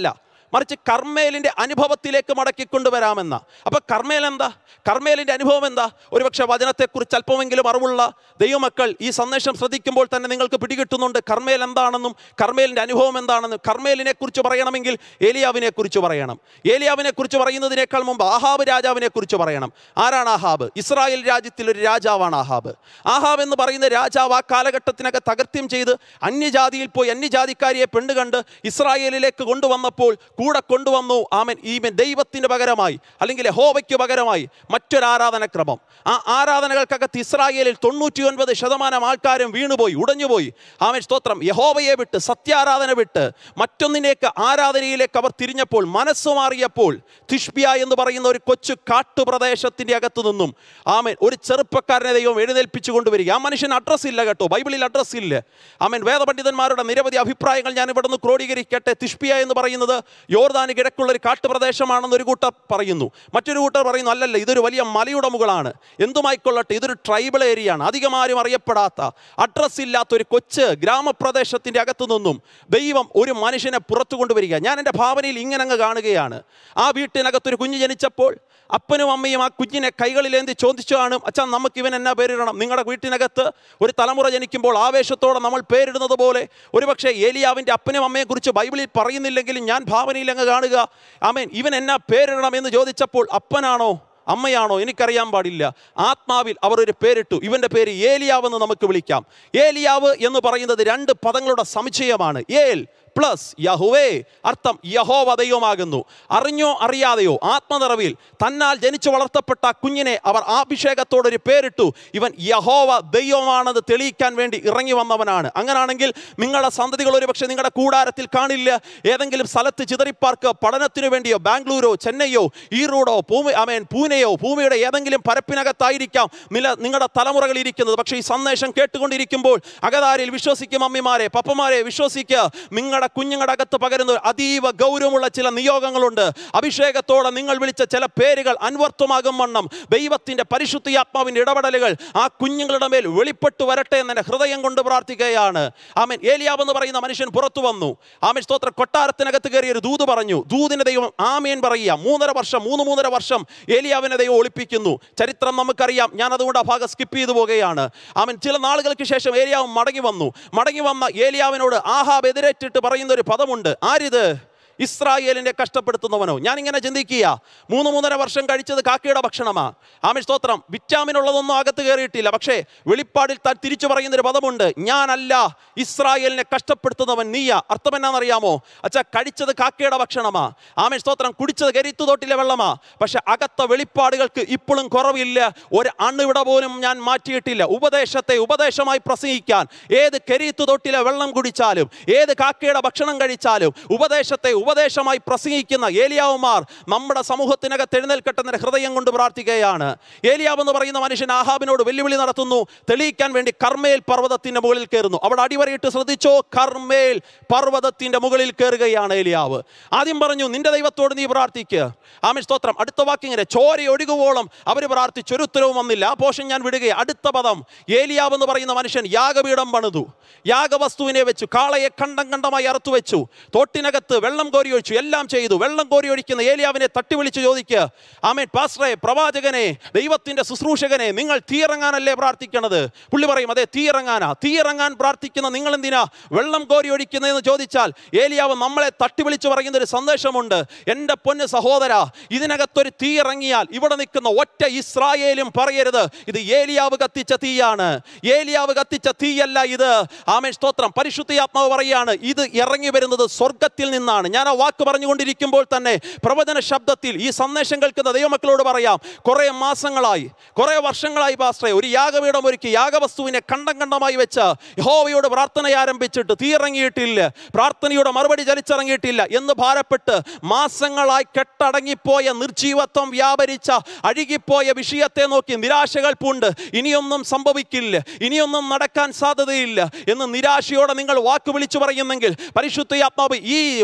മറിച്ച് കർമ്മേലിൻ്റെ അനുഭവത്തിലേക്ക് മടക്കിക്കൊണ്ടുവരാമെന്ന അപ്പോൾ കർമ്മേൽ എന്താ കർമ്മേലിൻ്റെ അനുഭവം എന്താ ഒരുപക്ഷെ വചനത്തെക്കുറിച്ച് അല്പമെങ്കിലും അറിവുള്ള ദൈവമക്കൾ ഈ സന്ദേശം ശ്രദ്ധിക്കുമ്പോൾ തന്നെ നിങ്ങൾക്ക് പിടികിട്ടുന്നുണ്ട് കർമ്മേൽ എന്താണെന്നും കർമ്മേലിൻ്റെ അനുഭവം എന്താണെന്നും കർമ്മേലിനെ കുറിച്ച് പറയണമെങ്കിൽ ഏലിയാവിനെ കുറിച്ച് പറയണം ഏലിയാവിനെ കുറിച്ച് പറയുന്നതിനേക്കാൾ മുമ്പ് ആഹാബ് രാജാവിനെ കുറിച്ച് പറയണം ആരാണ് ആഹാബ് ഇസ്രായേൽ രാജ്യത്തിൽ ഒരു രാജാവാണ് ആഹാബ് ആഹാബ് എന്ന് പറയുന്ന രാജാവ് ആ കാലഘട്ടത്തിനൊക്കെ തകർത്യം ചെയ്ത് അന്യജാതിയിൽ പോയി അന്യജാതിക്കാരിയെ പെണ്ണ് കണ്ട് ഇസ്രായേലിലേക്ക് കൊണ്ടുവന്നപ്പോൾ കൂടെ കൊണ്ടുവന്നു ആമൻ ഈമൻ ദൈവത്തിന് പകരമായി അല്ലെങ്കിൽ ഹോവയ്ക്ക് പകരമായി മറ്റൊരു ആരാധനക്രമം ആ ആരാധനകൾക്കകത്ത് ഇസ്രായേലിൽ തൊണ്ണൂറ്റി ഒൻപത് ശതമാനം ആൾക്കാരും വീണുപോയി ഉടഞ്ഞുപോയി ആമൻ സ്തോത്രം യഹോവയെ വിട്ട് സത്യാരാധന വിട്ട് മറ്റൊന്നിലേക്ക് ആരാധനയിലേക്ക് അവർ തിരിഞ്ഞപ്പോൾ മനസ്സ് മാറിയപ്പോൾ തിഷ്ബിയ എന്ന് പറയുന്ന ഒരു കൊച്ചു കാട്ടുപ്രദേശത്തിൻ്റെ അകത്തു നിന്നും ആമൻ ഒരു ചെറുപ്പക്കാരനെ ദൈവം എഴുന്നേൽപ്പിച്ചു കൊണ്ടുവരിക ആ മനുഷ്യന് അഡ്രസ്സ് ഇല്ല കേട്ടോ ബൈബിളിൽ അഡ്രസ്സ് ഇല്ല ആമൻ വേദപണ്ഡിതന്മാരുടെ നിരവധി അഭിപ്രായങ്ങൾ ഞാൻ ഇവിടെ നിന്ന് ക്രോഡീകരിക്കട്ടെ തിഷ്ബിയ എന്ന് പറയുന്നത് യോർദാന് കിഴക്കുള്ള ഒരു കാട്ടുപ്രദേശമാണെന്ന് ഒരു കൂട്ടർ പറയുന്നു മറ്റൊരു കൂട്ടർ പറയുന്നു അല്ലല്ല ഇതൊരു വലിയ മലയുടെ മുകളാണ് എന്തുമായിക്കൊള്ളട്ടെ ഇതൊരു ട്രൈബൽ ഏരിയയാണ് അധികം ആരും അറിയപ്പെടാത്ത അഡ്രസ്സ് ഇല്ലാത്ത ഒരു കൊച്ച് ഗ്രാമപ്രദേശത്തിൻ്റെ അകത്തു നിന്നും ദൈവം ഒരു മനുഷ്യനെ പുറത്തു കൊണ്ടുവരിക ഞാൻ എൻ്റെ ഭാവനയിൽ ഇങ്ങനെ അങ്ങ് കാണുകയാണ് ആ വീട്ടിനകത്തൊരു കുഞ്ഞ് ജനിച്ചപ്പോൾ അപ്പനും അമ്മയും ആ കുഞ്ഞിനെ കൈകളിലേന്തി ചോദിച്ചു കാണും അച്ഛാ നമുക്ക് ഇവൻ എന്നാ പേരിടണം നിങ്ങളുടെ വീട്ടിനകത്ത് ഒരു തലമുറ ജനിക്കുമ്പോൾ ആവേശത്തോടെ നമ്മൾ പേരിടുന്നത് പോലെ ഒരുപക്ഷെ ഏലിയാവിൻ്റെ അപ്പനും അമ്മയെ കുറിച്ച് ബൈബിളിൽ പറയുന്നില്ലെങ്കിലും ഞാൻ ഭാവനയിൽ അങ്ങ് കാണുക ആമേൻ ഇവൻ എന്നാ പേരിടണം എന്ന് ചോദിച്ചപ്പോൾ അപ്പനാണോ അമ്മയാണോ എനിക്കറിയാൻ പാടില്ല ആത്മാവിൽ അവർ ഒരു പേരിട്ടു ഇവൻ്റെ പേര് ഏലിയാവ് എന്ന് നമുക്ക് വിളിക്കാം ഏലിയാവ് എന്ന് പറയുന്നത് രണ്ട് പദങ്ങളുടെ സമുച്ചയമാണ് ഏൽ പ്ലസ് യഹുവേ അർത്ഥം യഹോവ ദൈവമാകുന്നു അറിഞ്ഞോ അറിയാതെയോ ആത്മനിറവിൽ തന്നാൽ ജനിച്ചു വളർത്തപ്പെട്ട ആ കുഞ്ഞിനെ അവർ അഭിഷേകത്തോടൊരു പേരിട്ടു ഇവൻ യഹോവ ദൈവമാണെന്ന് തെളിയിക്കാൻ വേണ്ടി ഇറങ്ങി വന്നവനാണ് അങ്ങനാണെങ്കിൽ നിങ്ങളുടെ സന്തതികൾ ഒരു പക്ഷേ നിങ്ങളുടെ കൂടാരത്തിൽ കാണില്ല ഏതെങ്കിലും സ്ഥലത്ത് ചിതറിപ്പാർക്ക് പഠനത്തിനു വേണ്ടിയോ ബാംഗ്ലൂരോ ചെന്നൈയോ ഈറോഡോ ഭൂമി അമേൻ പൂനെയോ ഭൂമിയുടെ ഏതെങ്കിലും പരപ്പിനകത്തായിരിക്കാം നില നിങ്ങളുടെ തലമുറകൾ ഇരിക്കുന്നത് പക്ഷേ ഈ സന്ദേശം കേട്ടുകൊണ്ടിരിക്കുമ്പോൾ അകതാരിൽ വിശ്വസിക്കും അമ്മമാരെ പപ്പമാരെ വിശ്വസിക്കുക നിങ്ങളുടെ കുഞ്ഞുങ്ങളുടെ അകത്ത് പകരുന്ന ഒരു അതീവ ഗൗരവമുള്ള ചില നിയോഗങ്ങളുണ്ട് അഭിഷേകത്തോടെ നിങ്ങൾ വിളിച്ച ചില പേരുകൾ അൻവർത്ഥമാകും വണ്ണം ദൈവത്തിൻ്റെ പരിശുദ്ധിയാത്മാവിൻ്റെ ഇടപെടലുകൾ ആ കുഞ്ഞുങ്ങളുടെ മേൽ വെളിപ്പെട്ടു വരട്ടെ എന്ന് എൻ്റെ ഹൃദയം കൊണ്ട് പ്രാർത്ഥിക്കുകയാണ് ആമൻ ഏലിയാവ് എന്ന് പറയുന്ന മനുഷ്യൻ പുറത്തു വന്നു ആമൻ സ്തോത്ര കൊട്ടാരത്തിനകത്ത് കയറി ഒരു ദൂത് പറഞ്ഞു ദൂതിന് ദൈവം ആമേൻ പറയുക മൂന്നര വർഷം മൂന്ന് മൂന്നര വർഷം ഏലിയാവിനെ ദൈവം ഒളിപ്പിക്കുന്നു ചരിത്രം നമുക്കറിയാം ഞാൻ അതുകൊണ്ട് ആ ഭാഗം സ്കിപ്പ് ചെയ്തു പോകുകയാണ് ആമൻ ചില നാളുകൾക്ക് ശേഷം ഏലിയാവ് മടങ്ങി വന്നു മടങ്ങി വന്ന ഏലിയാവിനോട് ആഹാബ് എതിരേറ്റിട്ട് പറയുന്ന ഒരു പദമുണ്ട് ആരിത് ഇസ്രായേലിനെ കഷ്ടപ്പെടുത്തുന്നവനോ ഞാനിങ്ങനെ ചിന്തിക്കുക മൂന്ന് മൂന്നര വർഷം കഴിച്ചത് കാക്കയുടെ ഭക്ഷണമാ ആമി സ്തോത്രം വിറ്റാമിൻ ഉള്ളതൊന്നും അകത്ത് കയറിയിട്ടില്ല പക്ഷേ വെളിപ്പാടിൽ താൻ തിരിച്ചു പറയുന്നൊരു പദമുണ്ട് ഞാനല്ല ഇസ്രായേലിനെ കഷ്ടപ്പെടുത്തുന്നവൻ നീയ അർത്ഥം എന്നാണെന്നറിയാമോ അച്ഛാ കഴിച്ചത് കാക്കയുടെ ഭക്ഷണമാ ആമി സ്തോത്രം കുടിച്ചത് കരിത്തു തോട്ടിലെ വെള്ളമാ പക്ഷെ അകത്ത വെളിപ്പാടുകൾക്ക് ഇപ്പോഴും കുറവില്ല ഒരു അണുവിട പോലും ഞാൻ മാറ്റിയിട്ടില്ല ഉപദേശത്തെ ഉപദേശമായി പ്രസംഗിക്കാൻ ഏത് കരിത്തു തോട്ടിലെ വെള്ളം കുടിച്ചാലും ഏത് കാക്കയുടെ ഭക്ഷണം കഴിച്ചാലും ഉപദേശത്തെ ഉപദേശമായി പ്രസംഗിക്കുന്ന ഏലിയാവുമാർ നമ്മുടെ സമൂഹത്തിനകത്ത് എഴുന്നേൽക്കട്ടെ എന്ന ഹൃദയം കൊണ്ട് പ്രാർത്ഥിക്കുകയാണ് ഏലിയാവ് എന്ന് പറയുന്ന മനുഷ്യൻ ആഹാബിനോട് വെല്ലുവിളി നടത്തുന്നു തെളിയിക്കാൻ വേണ്ടി കർമ്മേൽ പർവ്വതത്തിന്റെ മുകളിൽ കയറുന്നു അവിടെ അടിവരയിട്ട് ശ്രദ്ധിച്ചോ കർമ്മേൽ പർവ്വതത്തിന്റെ മുകളിൽ കയറുകയാണ് ഏലിയാവ് ആദ്യം പറഞ്ഞു നിന്റെ ദൈവത്തോട് നീ പ്രാർത്ഥിക്കുക ആമി സ്തോത്രം അടുത്ത വാക്കിങ്ങനെ ചോരയൊഴുകുവോളം അവർ പ്രാർത്ഥിച്ചു ഒരു ഉത്തരവും വന്നില്ല ആ പോഷൻ ഞാൻ വിടുകയെ അടുത്ത പദം ഏലിയാവ് എന്ന് പറയുന്ന മനുഷ്യൻ യാഗപീഠം പണിതു യാഗവസ്തുവിനെ വെച്ചു കാളയെ കണ്ടം കണ്ടമായി അറുത്തു വെച്ചു തോട്ടിനകത്ത് വെള്ളം കോരി ഒഴിച്ചു എല്ലാം ചെയ്തു വെള്ളം കോരി ഒഴിക്കുന്ന ഏലിയാവിനെ തട്ടി വിളിച്ച് ചോദിക്കുക ആമേൻ പാസ്റ്ററെ പ്രവാചകനെ ദൈവത്തിന്റെ ശുശ്രൂഷകനെ നിങ്ങൾ തീയിറങ്ങാനല്ലേ പ്രാർത്ഥിക്കണത് പുള്ളി പറയും അതെ തീയിറങ്ങാനാ തീയിറങ്ങാൻ പ്രാർത്ഥിക്കുന്ന നിങ്ങൾ എന്തിനാ വെള്ളം കോരി ഒഴിക്കുന്നതെന്ന് ചോദിച്ചാൽ ഏലിയാവ് നമ്മളെ തട്ടി വിളിച്ച് പറയുന്ന ഒരു സന്ദേശമുണ്ട് എൻ്റെ പൊന്ന് സഹോദര ഇതിനകത്തൊരു തീ ഇറങ്ങിയാൽ ഇവിടെ നിൽക്കുന്ന ഒറ്റ ഇസ്രായേലും പറയരുത് ഇത് ഏലിയാവ് കത്തിച്ച തീയാണ് ഏലിയാവ് കത്തിച്ച തീയല്ല ഇത് ആമേൻ സ്തോത്രം പരിശുദ്ധിയാത്മാവ് പറയാണ് ഇത് ഇറങ്ങി വരുന്നത് സ്വർഗത്തിൽ നിന്നാണ് ഞാൻ ആ വാക്ക് പറഞ്ഞുകൊണ്ടിരിക്കുമ്പോൾ തന്നെ പ്രവചന ശബ്ദത്തിൽ ഈ സന്ദേശം കേൾക്കുന്ന ദൈവമക്കളോട് പറയാം കുറേ മാസങ്ങളായി കുറേ വർഷങ്ങളായി പാസ്റ്ററെ ഒരു യാഗപീഠം ഒരുക്കി യാഗവസ്തുവിനെ കണ്ടം കണ്ടമായി വെച്ച് യഹോവയോട് പ്രാർത്ഥന ആരംഭിച്ചിട്ട് തീയിറങ്ങിയിട്ടില്ല പ്രാർത്ഥനയുടെ മറുപടി ചലിച്ചിറങ്ങിയിട്ടില്ല എന്ന് ഭാരപ്പെട്ട് മാസങ്ങളായി കെട്ടടങ്ങിപ്പോയ നിർജീവത്വം വ്യാപരിച്ച അഴുകിപ്പോയ വിഷയത്തെ നോക്കി നിരാശകൾ പൂണ്ട് ഇനിയൊന്നും സംഭവിക്കില്ല ഇനിയൊന്നും നടക്കാൻ സാധ്യതയില്ല എന്ന് നിരാശയോടെ നിങ്ങൾ വാക്ക് വിളിച്ചു പറയുന്നെങ്കിൽ പരിശുദ്ധ ആത്മാവ് ഈ വചന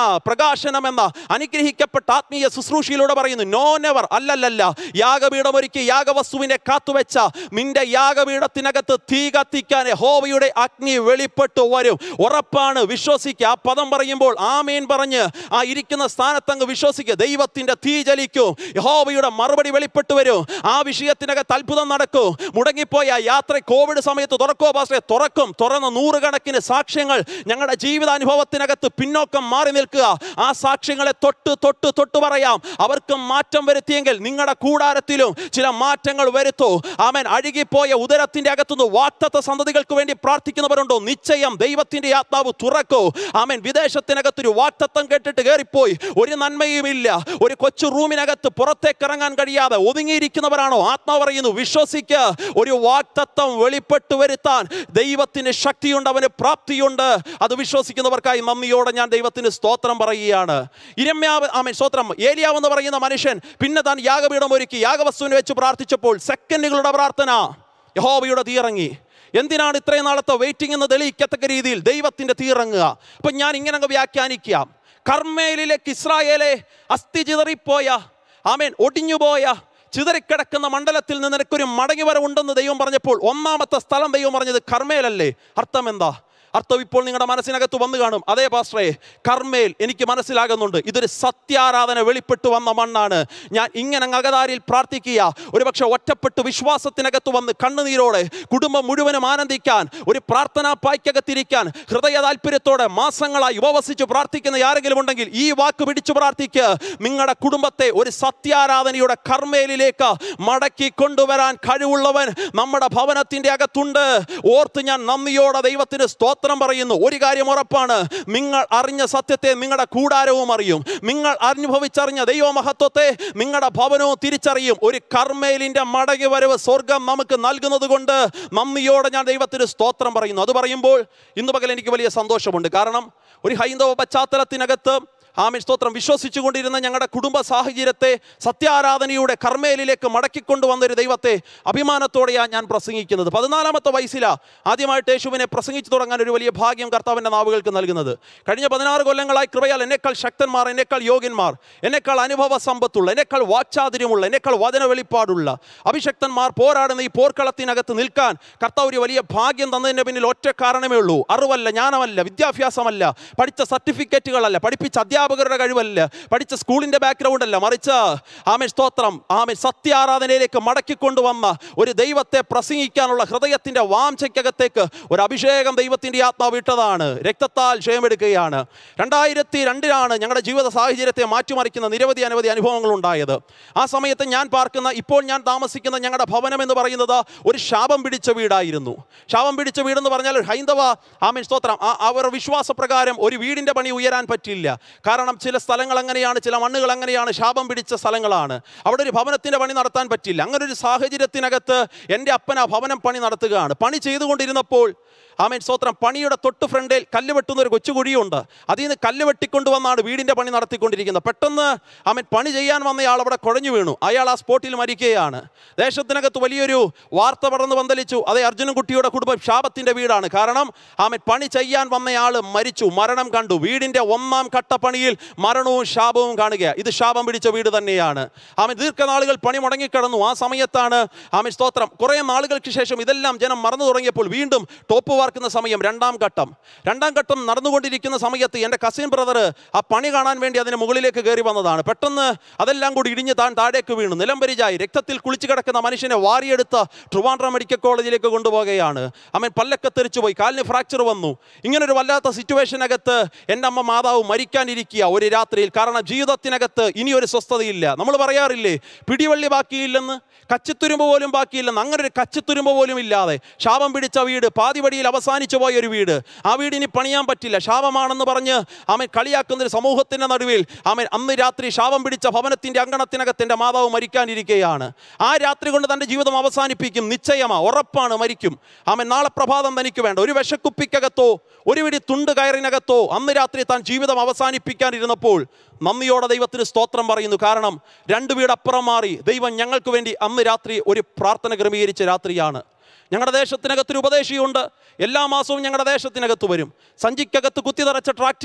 പ്രകാശനം എന്ന അനുഗ്രഹിക്കപ്പെട്ട ആത്മീയ ശുശ്രൂഷയിലൂടെ പറയുന്നു നോ നെവർ അല്ലല്ലല്ല യാഗപീഠം ഒരുക്കി യാഗവസ്തുവിനെ കാത്തുവെച്ച നിന്റെ യാഗപീഠത്തിനകത്ത് തീ കത്തിക്കാൻ ഹോവയുടെ അഗ്നി വെളിപ്പെട്ടു വരും ഉറപ്പാണ് വിശ്വസിക്കുക ആ പദം പറയുമ്പോൾ ആമേൻ പറഞ്ഞ് ആ ഇരിക്കുന്ന സ്ഥാനത്തങ്ങ് വിശ്വസിക്കുക ദൈവത്തിന്റെ തീ ജലിക്കും യഹോവയുടെ മറുപടി വെളിപ്പെട്ടു വരും ആ വിഷയത്തിനകത്ത് അത്ഭുതം നടക്കും മുടങ്ങിപ്പോയ ആ യാത്ര കോവിഡ് സമയത്ത് തുറക്കോ പാസ്റ്റേ തുറക്കും തുറന്ന് നൂറുകണക്കിന് സാക്ഷ്യങ്ങൾ ഞങ്ങളുടെ ജീവിതാനുഭവത്തിനകത്ത് പിന്നോക്കം മാറി നിൽക്കുക ആ സാക്ഷ്യങ്ങളെ തൊട്ട് തൊട്ട് തൊട്ട് പറയാം അവർക്ക് മാറ്റം വരുത്തിയെങ്കിൽ നിങ്ങളുടെ കൂടാരത്തിലും ചില മാറ്റങ്ങൾ വരുത്തൂ ആമൻ അഴുകിപ്പോയ ഉദരത്തിന്റെ അകത്തുനിന്ന് വാക്തത്വ സന്തതികൾക്ക് വേണ്ടി പ്രാർത്ഥിക്കുന്നവരുണ്ടോ നിശ്ചയം ദൈവത്തിന്റെ ആത്മാവ് തുറക്കൂ ആമൻ വിദേശത്തിനകത്തൊരു വാക്തത്വം കേട്ടിട്ട് കയറിപ്പോയി ഒരു നന്മയുമില്ല ഒരു കൊച്ചു റൂമിനകത്ത് പുറത്തേക്ക് ഇറങ്ങാൻ കഴിയാതെ ഒതുങ്ങിയിരിക്കുന്നവരാണോ ആത്മാവ് പറയുന്നു വിശ്വസിക്ക് ഒരു വാക്തത്വം വെളിപ്പെട്ടു വരുത്താൻ ദൈവത്തിന് ശക്തിയുണ്ട് അവന് പ്രാപ്തിയുണ്ട് അത് വിശ്വസിക്കുന്നവർക്കായി നന്ദിയോടെ ഞാൻ ദൈവത്തിന് സ്തോത്രം പറയുകയാണ് ഇരമ്യാവ് ആമൻ സ്തോത്രം ഏലിയാവ് എന്ന് പറയുന്ന മനുഷ്യൻ പിന്നെ താൻ യാഗപീഠം ഒരുക്കി യാഗവസ്തുവിനെ വെച്ച് പ്രാർത്ഥിച്ചപ്പോൾ സെക്കൻഡുകളുടെ പ്രാർത്ഥന യഹോവയുടെ തീയിറങ്ങി എന്തിനാണ് ഇത്രയും നാളത്തെ വെയിറ്റിംഗ് എന്ന് തെളിയിക്കത്തക്ക രീതിയിൽ ദൈവത്തിന്റെ തീയിറങ്ങുക അപ്പൊ ഞാൻ ഇങ്ങനെ അങ്ങ് വ്യാഖ്യാനിക്കാം കർമ്മേലിലേക്ക് ഇസ്രായേലെ അസ്ഥി ചിതറിപ്പോയ ആമേൻ ഒടിഞ്ഞുപോയ ചിതറിക്കിടക്കുന്ന മണ്ഡലത്തിൽ നിന്ന് നിനക്കൊരു മടങ്ങി വരവുണ്ടെന്ന് ദൈവം പറഞ്ഞപ്പോൾ ഒന്നാമത്തെ സ്ഥലം ദൈവം പറഞ്ഞത് കർമ്മേലല്ലേ അർത്ഥം എന്താ അർത്ഥം ഇപ്പോൾ നിങ്ങളുടെ മനസ്സിനകത്ത് വന്നു കാണും അതേ പാസ്റ്ററേ കർമ്മേൽ എനിക്ക് മനസ്സിലാകുന്നുണ്ട് ഇതൊരു സത്യാരാധന വെളിപ്പെട്ടു വന്ന മണ്ണാണ് ഞാൻ ഇങ്ങനെ അകതാരിൽ പ്രാർത്ഥിക്കുക ഒരുപക്ഷെ ഒറ്റപ്പെട്ട് വിശ്വാസത്തിനകത്ത് വന്ന് കണ്ണുനീരോടെ കുടുംബം മുഴുവനും ആനന്ദിക്കാൻ ഒരു പ്രാർത്ഥനാ പായ്ക്കകത്തിരിക്കാൻ ഹൃദയ താല്പര്യത്തോടെ മാസങ്ങളായി ഉപവസിച്ച് പ്രാർത്ഥിക്കുന്ന ആരെങ്കിലും ഉണ്ടെങ്കിൽ ഈ വാക്ക് പിടിച്ചു പ്രാർത്ഥിക്കുക നിങ്ങളുടെ കുടുംബത്തെ ഒരു സത്യാരാധനയുടെ കർമ്മേലിലേക്ക് മടക്കി കൊണ്ടുവരാൻ കഴിവുള്ളവൻ നമ്മുടെ ഭവനത്തിന്റെ അകത്തുണ്ട് ഓർത്ത് ഞാൻ നന്ദിയോടെ ദൈവത്തിന് സ്തോത്രം പറയുന്നു ഒരു കാര്യം ഉറപ്പാണ് നിങ്ങൾ അറിഞ്ഞ സത്യത്തെ നിങ്ങളുടെ കൂടാരവും അറിയും നിങ്ങൾ അനുഭവിച്ചറിഞ്ഞ ദൈവമഹത്വത്തെ നിങ്ങളുടെ ഭവനവും തിരിച്ചറിയും ഒരു കർമ്മേലിന്റെ മടങ്ങി വരവ് സ്വർഗം നമുക്ക് നൽകുന്നത് കൊണ്ട് നന്ദിയോടെ ഞാൻ ദൈവത്തിന് സ്തോത്രം പറയുന്നു അത് പറയുമ്പോൾ ഇന്ന് പകൽ എനിക്ക് വലിയ സന്തോഷമുണ്ട് കാരണം ഒരു ഹൈന്ദവ പശ്ചാത്തലത്തിനകത്ത് ആമീൻ സ്തോത്രം വിശ്വസിച്ചുകൊണ്ടിരുന്ന ഞങ്ങളുടെ കുടുംബ സാഹചര്യത്തെ സത്യാരാധനയുടെ കർമ്മേലിലേക്ക് മടക്കിക്കൊണ്ടുവന്ന ഒരു ദൈവത്തെ അഭിമാനത്തോടെയാണ് ഞാൻ പ്രസംഗിക്കുന്നത് പതിനാലാമത്തെ വയസ്സില ആദ്യമായിട്ട് യേശുവിനെ പ്രസംഗിച്ചു തുടങ്ങാൻ ഒരു വലിയ ഭാഗ്യം കർത്താവിൻ്റെ നാവുകൾക്ക് നൽകുന്നത് കഴിഞ്ഞ പതിനാറ് കൊല്ലങ്ങളായി കൃപയാൽ എന്നേക്കാൾ ശക്തന്മാർ എന്നേക്കാൾ യോഗ്യന്മാർ എന്നേക്കാൾ അനുഭവ സമ്പത്തുള്ള എന്നേക്കാൾ വാക്ചാതുര്യമുള്ള എന്നേക്കാൾ വചന വെളിപ്പാടുള്ള അഭിഷക്തന്മാർ പോരാടുന്ന ഈ പോർക്കളത്തിനകത്ത് നിൽക്കാൻ കർത്താവ് ഒരു വലിയ ഭാഗ്യം തന്നതിൻ്റെ പിന്നിൽ ഒറ്റ കാരണമേ ഉള്ളൂ അറിവല്ല ജ്ഞാനമല്ല വിദ്യാഭ്യാസമല്ല പഠിച്ച സർട്ടിഫിക്കറ്റുകളല്ല പഠിപ്പിച്ച അധ്യാപകരുടെ കഴിവല്ല പഠിച്ച സ്കൂളിൻ്റെ ബാക്ക്ഗ്രൗണ്ട് അല്ല മറിച്ച് ആമേ സ്തോത്രം ആമേ സത്യാരാധനയിലേക്ക് മടക്കിക്കൊണ്ടുവന്ന ഒരു ദൈവത്തെ പ്രസംഗിക്കാനുള്ള ഹൃദയത്തിൻ്റെ വാഞ്ചയ്ക്കകത്തേക്ക് ഒരു അഭിഷേകം ദൈവത്തിൻ്റെ ആത്മാവ് ഇട്ടതാണ് രക്തത്താൽ ക്ഷയമെടുക്കുകയാണ് രണ്ടായിരത്തി രണ്ടിലാണ് ഞങ്ങളുടെ ജീവിത സാഹചര്യത്തെ മാറ്റിമറിക്കുന്ന നിരവധി അനവധി അനുഭവങ്ങൾ ഉണ്ടായത് ആ സമയത്ത് ഞാൻ പാർക്കുന്ന ഇപ്പോൾ ഞാൻ താമസിക്കുന്ന ഞങ്ങളുടെ ഭവനം എന്ന് പറയുന്നത് ഒരു ശാപം പിടിച്ച വീടായിരുന്നു ശാപം പിടിച്ച വീടെന്ന് പറഞ്ഞാൽ ഒരു ഹൈന്ദവ ആമേൻ സ്തോത്രം ആ- അവർ വിശ്വാസപ്രകാരം ഒരു വീടിൻ്റെ പണി ഉയരാൻ പറ്റില്ല കാരണം ചില സ്ഥലങ്ങൾ അങ്ങനെയാണ് ചില മണ്ണുകൾ അങ്ങനെയാണ് ശാപം പിടിച്ച സ്ഥലങ്ങളാണ് അവിടെ ഒരു ഭവനത്തിൻ്റെ പണി നടത്താൻ പറ്റില്ല അങ്ങനെ ഒരു സാഹചര്യത്തിനകത്ത് എൻ്റെ അപ്പൻ ആ ഭവനം പണി നടത്തുകയാണ് പണി ചെയ്തുകൊണ്ടിരുന്നപ്പോൾ ആമേൻ സ്തോത്രം പണിയുടെ തൊട്ട് ഫ്രണ്ടിൽ കല്ല് വെട്ടുന്ന ഒരു കൊച്ചുകുഴിയുണ്ട് അതിൽ നിന്ന് കല്ല് വെട്ടിക്കൊണ്ടുവന്നാണ് വീടിൻ്റെ പണി നടത്തിക്കൊണ്ടിരിക്കുന്നത് പെട്ടെന്ന് ആമേൻ പണി ചെയ്യാൻ വന്നയാൾ അവിടെ കുഴഞ്ഞു വീണു അയാൾ ആ സ്പോട്ടിൽ മരിക്കുകയാണ് ദേശത്തിനകത്ത് വലിയൊരു വാർത്ത പടർന്ന് പന്തലിച്ചു അതേ അർജുനൻകുട്ടിയുടെ കുടുംബം ശാപത്തിൻ്റെ വീടാണ് കാരണം ആമേൻ പണി ചെയ്യാൻ വന്നയാൾ മരിച്ചു മരണം കണ്ടു വീടിൻ്റെ ഒന്നാം ഘട്ടപ്പണിയിൽ മരണവും ശാപവും കാണുക ഇത് ശാപം പിടിച്ച വീട് തന്നെയാണ് ആമൻ ദീർഘനാളുകൾ പണി മുടങ്ങിക്കിടന്നു ആ സമയത്താണ് ആമൻ സ്തോത്രം കുറേ നാളുകൾക്ക് ശേഷം ഇതെല്ലാം ജനം മറന്നു തുടങ്ങിയപ്പോൾ വീണ്ടും ടോപ്പ് വാർക്കുന്ന സമയം രണ്ടാം ഘട്ടം രണ്ടാം ഘട്ടം നടന്നുകൊണ്ടിരിക്കുന്ന സമയത്ത് എൻ്റെ കസിൻ ബ്രദർ ആ പണി കാണാൻ വേണ്ടി അതിന് മുകളിലേക്ക് കയറി വന്നതാണ് പെട്ടെന്ന് അതെല്ലാം കൂടി ഇടിഞ്ഞ് താൻ താഴേക്ക് വീണു നിലംപരിചായി രക്തത്തിൽ കുളിച്ചു കിടക്കുന്ന മനുഷ്യനെ വാരിയെടുത്ത് ട്രിവാൻഡ്രം മെഡിക്കൽ കോളേജിലേക്ക് കൊണ്ടുപോവുകയാണ് അവൻ പല്ലൊക്കെ തെറിച്ചു പോയി കാലിന് ഫ്രാക്ചർ വന്നു ഇങ്ങനൊരു വല്ലാത്ത സിറ്റുവേഷനകത്ത് എൻ്റെ അമ്മ മാതാവ് മരിക്കാനിരിക്കുക ഒരു രാത്രിയിൽ കാരണം ജീവിതത്തിനകത്ത് ഇനിയൊരു സ്വസ്ഥതയില്ല നമ്മൾ പറയാറില്ലേ പിടിവള്ളി ബാക്കിയില്ലെന്ന് കച്ചിത്തുരുമ്പ് പോലും ബാക്കിയില്ലെന്ന് അങ്ങനെ ഒരു കച്ചിത്തുരുമ്പ് പോലും ഇല്ലാതെ ശാപം പിടിച്ച വീട് പാതിവടിയിൽ അവസാനിച്ചു പോയ ഒരു വീട് ആ വീട് ഇനി പണിയാൻ പറ്റില്ല ശാപമാണെന്ന് പറഞ്ഞ് അവൻ കളിയാക്കുന്ന ഒരു സമൂഹത്തിൻ്റെ നടുവിൽ അവൻ അന്ന് രാത്രി ശാപം പിടിച്ച ഭവനത്തിൻ്റെ അങ്കണത്തിനകത്ത് എൻ്റെ മാതാവ് മരിക്കാനിരിക്കുകയാണ് ആ രാത്രി കൊണ്ട് തൻ്റെ ജീവിതം അവസാനിപ്പിക്കും നിശ്ചയമാ ഉറപ്പാണ് മരിക്കും അവൻ നാളെ പ്രഭാതം തനിക്ക് വേണ്ട ഒരു വിശക്കുപ്പിക്കകത്തോ ഒരു പിടി തുണ്ട് കയറിനകത്തോ അന്ന് രാത്രി താൻ ജീവിതം അവസാനിപ്പിക്കാനിരുന്നപ്പോൾ നന്ദിയോടെ ദൈവത്തിന് സ്തോത്രം പറയുന്നു കാരണം രണ്ട് വീടപ്പുറം മാറി ദൈവം ഞങ്ങൾക്ക് വേണ്ടി അന്ന് രാത്രി ഒരു പ്രാർത്ഥന ക്രമീകരിച്ച രാത്രിയാണ് ഞങ്ങളുടെ ദേശത്തിനകത്തൊരു ഉപദേശിയുണ്ട് എല്ലാ മാസവും ഞങ്ങളുടെ ദേശത്തിനകത്ത് വരും സഞ്ചിക്കകത്ത് കുത്തിതറച്ച ട്രാക്റ്റുകൾ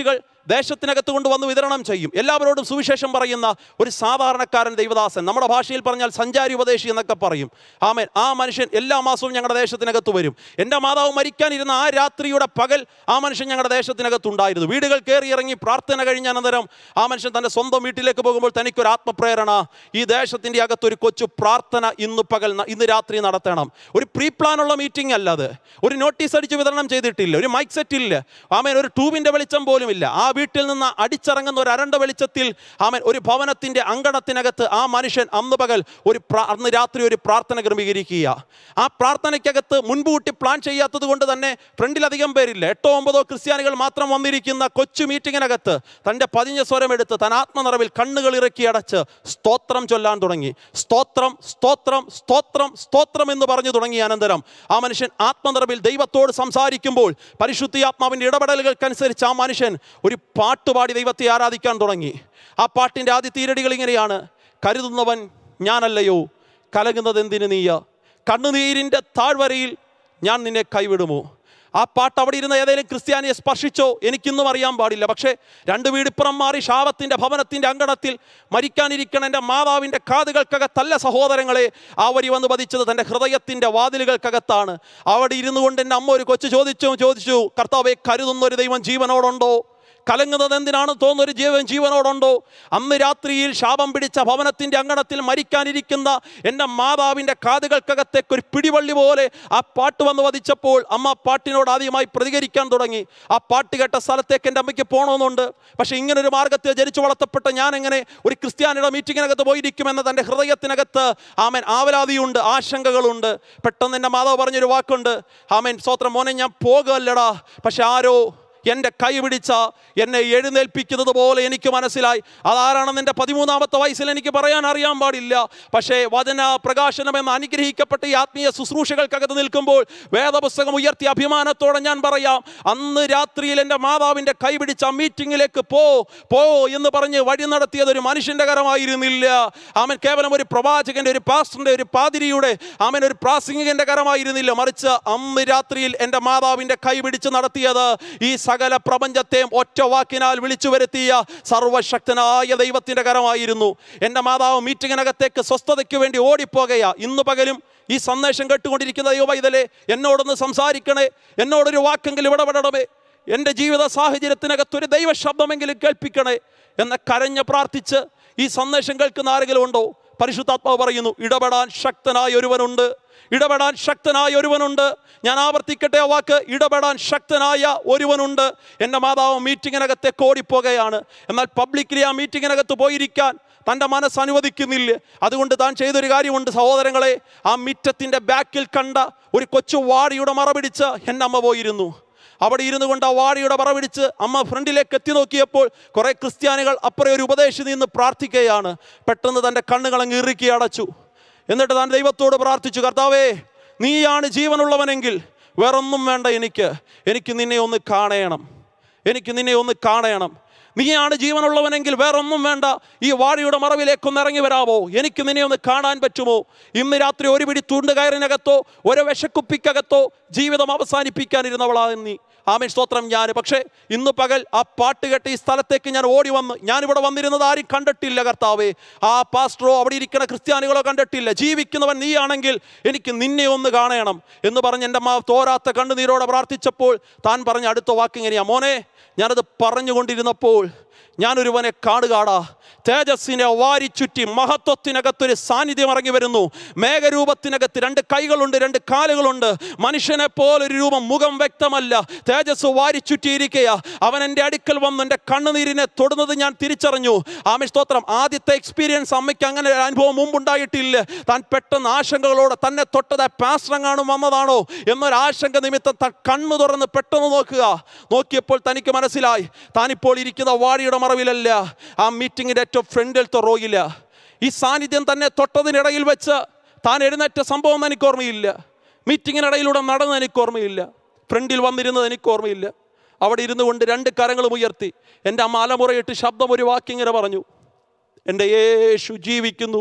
ദേശത്തിനകത്ത് കൊണ്ടുവന്ന് വിതരണം ചെയ്യും എല്ലാവരോടും സുവിശേഷം പറയുന്ന ഒരു സാധാരണക്കാരൻ ദൈവദാസൻ നമ്മുടെ ഭാഷയിൽ പറഞ്ഞാൽ സഞ്ചാരി ഉപദേശി എന്നൊക്കെ പറയും ആമേൻ ആ മനുഷ്യൻ എല്ലാ മാസവും ഞങ്ങളുടെ ദേശത്തിനകത്ത് വരും എൻ്റെ മാതാവ് മരിക്കാനിരുന്ന ആ രാത്രിയുടെ പകൽ ആ മനുഷ്യൻ ഞങ്ങളുടെ ദേശത്തിനകത്തുണ്ടായിരുന്നു വീടുകൾ കയറി ഇറങ്ങി പ്രാർത്ഥന കഴിഞ്ഞ അനന്തരം ആ മനുഷ്യൻ തൻ്റെ സ്വന്തം വീട്ടിലേക്ക് പോകുമ്പോൾ തനിക്കൊരു ആത്മപ്രേരണ ഈ ദേശത്തിൻ്റെ അകത്ത് ഒരു കൊച്ചു പ്രാർത്ഥന ഇന്ന് പകൽ ന- ഇന്ന് രാത്രി നടത്തണം ഒരു പ്രീ പ്ലാനുള്ള മീറ്റിംഗ് അല്ല അത് ഒരു നോട്ടീസ് അടിച്ച് വിതരണം ചെയ്തിട്ടില്ല ഒരു മൈക്ക് സെറ്റ് ഇല്ല ആമേൻ ഒരു ട്യൂബിൻ്റെ വെളിച്ചം പോലും ഇല്ല ആ വീട്ടിൽ നിന്ന് അടിച്ചിറങ്ങുന്ന ഒരു അരണ്ട വെളിച്ചത്തിൽ ആമേൻ ഒരു ഭവനത്തിൻ്റെ അങ്കണത്തിനകത്ത് ആ മനുഷ്യൻ അന്ന് പകൽ ഒരു പ്രാ- അന്ന് രാത്രി ഒരു പ്രാർത്ഥന ക്രമീകരിക്കുക ആ പ്രാർത്ഥനയ്ക്കകത്ത് മുൻകൂട്ടി പ്ലാൻ ചെയ്യാത്തത് കൊണ്ട് തന്നെ ഫ്രണ്ടിലധികം പേരില്ല എട്ടോ ഒമ്പതോ ക്രിസ്ത്യാനികൾ മാത്രം വന്നിരിക്കുന്ന കൊച്ചു മീറ്റിങ്ങിനകത്ത് തൻ്റെ പതിഞ്ഞ സ്വരം എടുത്ത് തൻ ആത്മനിറവിൽ കണ്ണുകൾ ഇറക്കി അടച്ച് സ്തോത്രം ചൊല്ലാൻ തുടങ്ങി സ്തോത്രം സ്തോത്രം സ്തോത്രം സ്തോത്രം എന്ന് പറഞ്ഞു തുടങ്ങിയ അനന്തരം ആ മനുഷ്യൻ ആത്മനിറവിൽ ദൈവത്തോട് സംസാരിക്കുമ്പോൾ പരിശുദ്ധി ആത്മാവിൻ്റെ ഇടപെടലുകൾക്കനുസരിച്ച് ആ മനുഷ്യൻ ഒരു പാട്ടുപാടി ദൈവത്തെ ആരാധിക്കാൻ തുടങ്ങി ആ പാട്ടിൻ്റെ ആദ്യ തീരടികൾ ഇങ്ങനെയാണ് കരുതുന്നവൻ ഞാനല്ലയോ കലങ്ങുന്നത് എന്തിന് നീയ കണ്ണുനീരിൻ്റെ താഴ്വരയിൽ ഞാൻ നിന്നെ കൈവിടുമോ ആ പാട്ട് അവിടെ ഇരുന്ന ഏതെങ്കിലും ക്രിസ്ത്യാനിയെ സ്പർശിച്ചോ എനിക്കിന്നും അറിയാൻ പാടില്ല പക്ഷേ രണ്ട് വീടിപ്പുറം മാറി ശാപത്തിൻ്റെ ഭവനത്തിൻ്റെ അങ്കണത്തിൽ മരിക്കാനിരിക്കണ എൻ്റെ മാതാവിൻ്റെ കാതുകൾക്കകത്തല്ല സഹോദരങ്ങളെ ആ വരി വന്ന് പതിച്ചത് തൻ്റെ ഹൃദയത്തിൻ്റെ വാതിലുകൾക്കകത്താണ് അവിടെ ഇരുന്നു കൊണ്ട് എൻ്റെ അമ്മ ഒരു കൊച്ചു ചോദിച്ചു ചോദിച്ചു കർത്താവെ കരുതുന്ന ഒരു ദൈവം ജീവനോടുണ്ടോ കലങ്ങുന്നത് എന്തിനാണ് തോന്നുന്ന ഒരു ജീവൻ ജീവനോടുണ്ടോ അന്ന് രാത്രിയിൽ ശാപം പിടിച്ച ഭവനത്തിൻ്റെ അങ്കണത്തിൽ മരിക്കാനിരിക്കുന്ന എൻ്റെ മാതാവിൻ്റെ കാതുകൾക്കകത്തേക്ക് ഒരു പിടിവള്ളി പോലെ ആ പാട്ട് വന്ന് വധിച്ചപ്പോൾ അമ്മ പാട്ടിനോട് ആദ്യമായി പ്രതികരിക്കാൻ തുടങ്ങി ആ പാട്ട് കേട്ട സ്ഥലത്തേക്ക് എൻ്റെ അമ്മയ്ക്ക് പോകണമെന്നുണ്ട് പക്ഷേ ഇങ്ങനൊരു മാർഗത്തിൽ ജനിച്ചു വളർത്തപ്പെട്ട ഞാൻ എങ്ങനെ ഒരു ക്രിസ്ത്യാനിയുടെ മീറ്റിങ്ങിനകത്ത് പോയിരിക്കുമെന്ന തൻ്റെ ഹൃദയത്തിനകത്ത് ആമൻ ആവലാതിയുണ്ട് ആശങ്കകളുണ്ട് പെട്ടെന്ന് എൻ്റെ മാതാവ് പറഞ്ഞൊരു വാക്കുണ്ട് ആമൻ സ്വോത്രം മോനെ ഞാൻ പോകുകയല്ലടാ പക്ഷെ ആരോ എൻ്റെ കൈ പിടിച്ച എന്നെ എഴുന്നേൽപ്പിക്കുന്നത് പോലെ എനിക്ക് മനസ്സിലായി അതാരാണെന്ന് എൻ്റെ പതിമൂന്നാമത്തെ വയസ്സിൽ എനിക്ക് പറയാൻ അറിയാൻ പാടില്ല പക്ഷേ വചന പ്രകാശനം എന്ന അനുഗ്രഹിക്കപ്പെട്ട ഈ ആത്മീയ ശുശ്രൂഷകൾക്കകത്ത് നിൽക്കുമ്പോൾ വേദപുസ്തകം ഉയർത്തിയ അഭിമാനത്തോടെ ഞാൻ പറയാം അന്ന് രാത്രിയിൽ എൻ്റെ മാതാവിൻ്റെ കൈ പിടിച്ച ആ മീറ്റിങ്ങിലേക്ക് പോ പോ എന്ന് പറഞ്ഞ് വഴി നടത്തിയത് ഒരു മനുഷ്യൻ്റെ കരമായിരുന്നില്ല അവൻ കേവലം ഒരു പ്രവാചകൻ്റെ ഒരു പാസ്റ്ററിൻ്റെ ഒരു പാതിരിയുടെ അവൻ ഒരു പ്രാസംഗികൻ്റെ കരമായിരുന്നില്ല മറിച്ച് അന്ന് രാത്രിയിൽ എൻ്റെ മാതാവിൻ്റെ കൈ പിടിച്ച് നടത്തിയത് ഈ സകല പ്രപഞ്ചത്തെയും ഒറ്റ വാക്കിനാൽ വിളിച്ചു വരുത്തിയ സർവശക്തനായ ദൈവത്തിൻ്റെ കരമായിരുന്നു എൻ്റെ മാതാവ് മീറ്റിങ്ങിനകത്തേക്ക് സ്വസ്ഥതയ്ക്ക് വേണ്ടി ഓടിപ്പോകയാ ഇന്ന് പകലും ഈ സന്ദേശം കേട്ടുകൊണ്ടിരിക്കുന്ന ദൈവവൈതലെ എന്നോടൊന്ന് സംസാരിക്കണേ എന്നോടൊരു വാക്കെങ്കിലും ഇടപെടണമേ എൻ്റെ ജീവിത സാഹചര്യത്തിനകത്ത് ഒരു ദൈവ ശബ്ദമെങ്കിലും കേൾപ്പിക്കണേ എന്ന് കരഞ്ഞ് പ്രാർത്ഥിച്ച് ഈ സന്ദേശം കേൾക്കുന്ന ആരെങ്കിലും ഉണ്ടോ പരിശുദ്ധാത്മാവ് പറയുന്നു ഇടപെടാൻ ശക്തനായ ഒരുവനുണ്ട് ഇടപെടാൻ ശക്തനായ ഒരുവനുണ്ട് ഞാൻ ആവർത്തിക്കട്ടെ ആ വാക്ക് ഇടപെടാൻ ശക്തനായ ഒരുവനുണ്ട് എൻ്റെ മാതാവ് മീറ്റിങ്ങിനകത്തേക്ക് ഓടിപ്പോകുകയാണ് എന്നാൽ പബ്ലിക്കലി ആ മീറ്റിങ്ങിനകത്ത് പോയിരിക്കാൻ തൻ്റെ മനസ്സ് അനുവദിക്കുന്നില്ല അതുകൊണ്ട് താൻ ചെയ്തൊരു കാര്യമുണ്ട് സഹോദരങ്ങളെ ആ മിറ്റത്തിൻ്റെ ബാക്കിൽ കണ്ട ഒരു കൊച്ചു വാടിയുടെ മറ പിടിച്ച് എൻ്റെ അമ്മ പോയിരുന്നു അവിടെ ഇരുന്നു കൊണ്ട് ആ വാടിയുടെ പറ പിടിച്ച് അമ്മ ഫ്രണ്ടിലേക്ക് എത്തി നോക്കിയപ്പോൾ കുറേ ക്രിസ്ത്യാനികൾ അപ്പുറം ഒരു ഉപദേശി നിന്ന് പ്രാർത്ഥിക്കുകയാണ് പെട്ടെന്ന് തൻ്റെ കണ്ണുകളങ്ങ് ഇറുക്കി അടച്ചു എന്നിട്ട് താൻ ദൈവത്തോട് പ്രാർത്ഥിച്ചു കർത്താവേ നീയാണ് ജീവനുള്ളവനെങ്കിൽ വേറൊന്നും വേണ്ട എനിക്ക് എനിക്ക് നിന്നെ ഒന്ന് കാണണം എനിക്ക് നിന്നെ ഒന്ന് കാണണം നീയാണ് ജീവനുള്ളവനെങ്കിൽ വേറൊന്നും വേണ്ട ഈ വാഴയുടെ മറവിലേക്കൊന്ന് ഇറങ്ങി വരാമോ എനിക്ക് നിന്നെ ഒന്ന് കാണാൻ പറ്റുമോ ഇന്ന് രാത്രി ഒരു പിടി തുണ്ടുകയറിനകത്തോ ഒരു വിശക്കുപ്പിക്കകത്തോ ജീവിതം അവസാനിപ്പിക്കാനിരുന്നവളാ നീ ആമേൻ സ്തോത്രം ഞാൻ പക്ഷേ ഇന്ന് പകൽ ആ പാട്ട് കേട്ട് ഈ സ്ഥലത്തേക്ക് ഞാൻ ഓടി വന്ന് ഞാനിവിടെ വന്നിരുന്നത് ആരും കണ്ടിട്ടില്ല കർത്താവേ ആ പാസ്റ്ററോ അവിടെ ഇരിക്കുന്ന ക്രിസ്ത്യാനികളോ കണ്ടിട്ടില്ല ജീവിക്കുന്നവൻ നീയാണെങ്കിൽ എനിക്ക് നിന്നെ ഒന്ന് കാണണം എന്ന് പറഞ്ഞ് എൻ്റെ അമ്മ തോരാത്ത കണ്ണുനീരോടെ പ്രാർത്ഥിച്ചപ്പോൾ താൻ പറഞ്ഞ അടുത്ത വാക്കിങ്ങനെയാ മോനെ ഞാനത് പറഞ്ഞുകൊണ്ടിരുന്നപ്പോൾ ഞാനൊരുവനെ കാണുകാടാ തേജസ്സിനെ വാരിച്ചുറ്റി മഹത്വത്തിനകത്തൊരു സാന്നിധ്യം ഇറങ്ങി വരുന്നു മേഘരൂപത്തിനകത്ത് രണ്ട് കൈകളുണ്ട് രണ്ട് കാലുകളുണ്ട് മനുഷ്യനെ പോലൊരു രൂപം മുഖം വ്യക്തമല്ല തേജസ് വാരിച്ചുറ്റിയിരിക്കുക അവൻ എൻ്റെ അടുക്കൽ വന്ന് എൻ്റെ കണ്ണുനീരിനെ തൊടുന്നത് ഞാൻ തിരിച്ചറിഞ്ഞു ആമി സ്തോത്രം ആദ്യത്തെ എക്സ്പീരിയൻസ് അമ്മയ്ക്ക് അങ്ങനെ ഒരു അനുഭവം മുമ്പുണ്ടായിട്ടില്ല താൻ പെട്ടെന്ന് ആശങ്കകളോടെ തന്നെ തൊട്ടത് പാസ്റ്ററങ്ങാനും വന്നതാണോ എന്നൊരു ആശങ്ക നിമിത്തം താൻ കണ്ണു തുറന്ന് പെട്ടെന്ന് നോക്കുക നോക്കിയപ്പോൾ തനിക്ക് മനസ്സിലായി താനിപ്പോൾ ഇരിക്കുന്ന വാടിയുടെ മറവിലല്ല ആ മീറ്റിങ്ങിൻ്റെ ഏറ്റവും ഫ്രണ്ടിലത്തെ റോയില്ല ഈ സാന്നിധ്യം തന്നെ തൊട്ടതിനിടയിൽ വെച്ച് താൻ എഴുന്നേറ്റ സംഭവം എനിക്ക് ഓർമ്മയില്ല മീറ്റിങ്ങിനിടയിലൂടെ നടന്ന് എനിക്ക് ഓർമ്മയില്ല ഫ്രണ്ടിൽ വന്നിരുന്നത് എനിക്ക് ഓർമ്മയില്ല അവിടെ ഇരുന്നു കൊണ്ട് രണ്ട് കരങ്ങളും ഉയർത്തി എൻ്റെ അമ്മ അലമുറയിട്ട് ശബ്ദം ഒരു വാക്കിങ്ങനെ പറഞ്ഞു എൻ്റെ യേശു ജീവിക്കുന്നു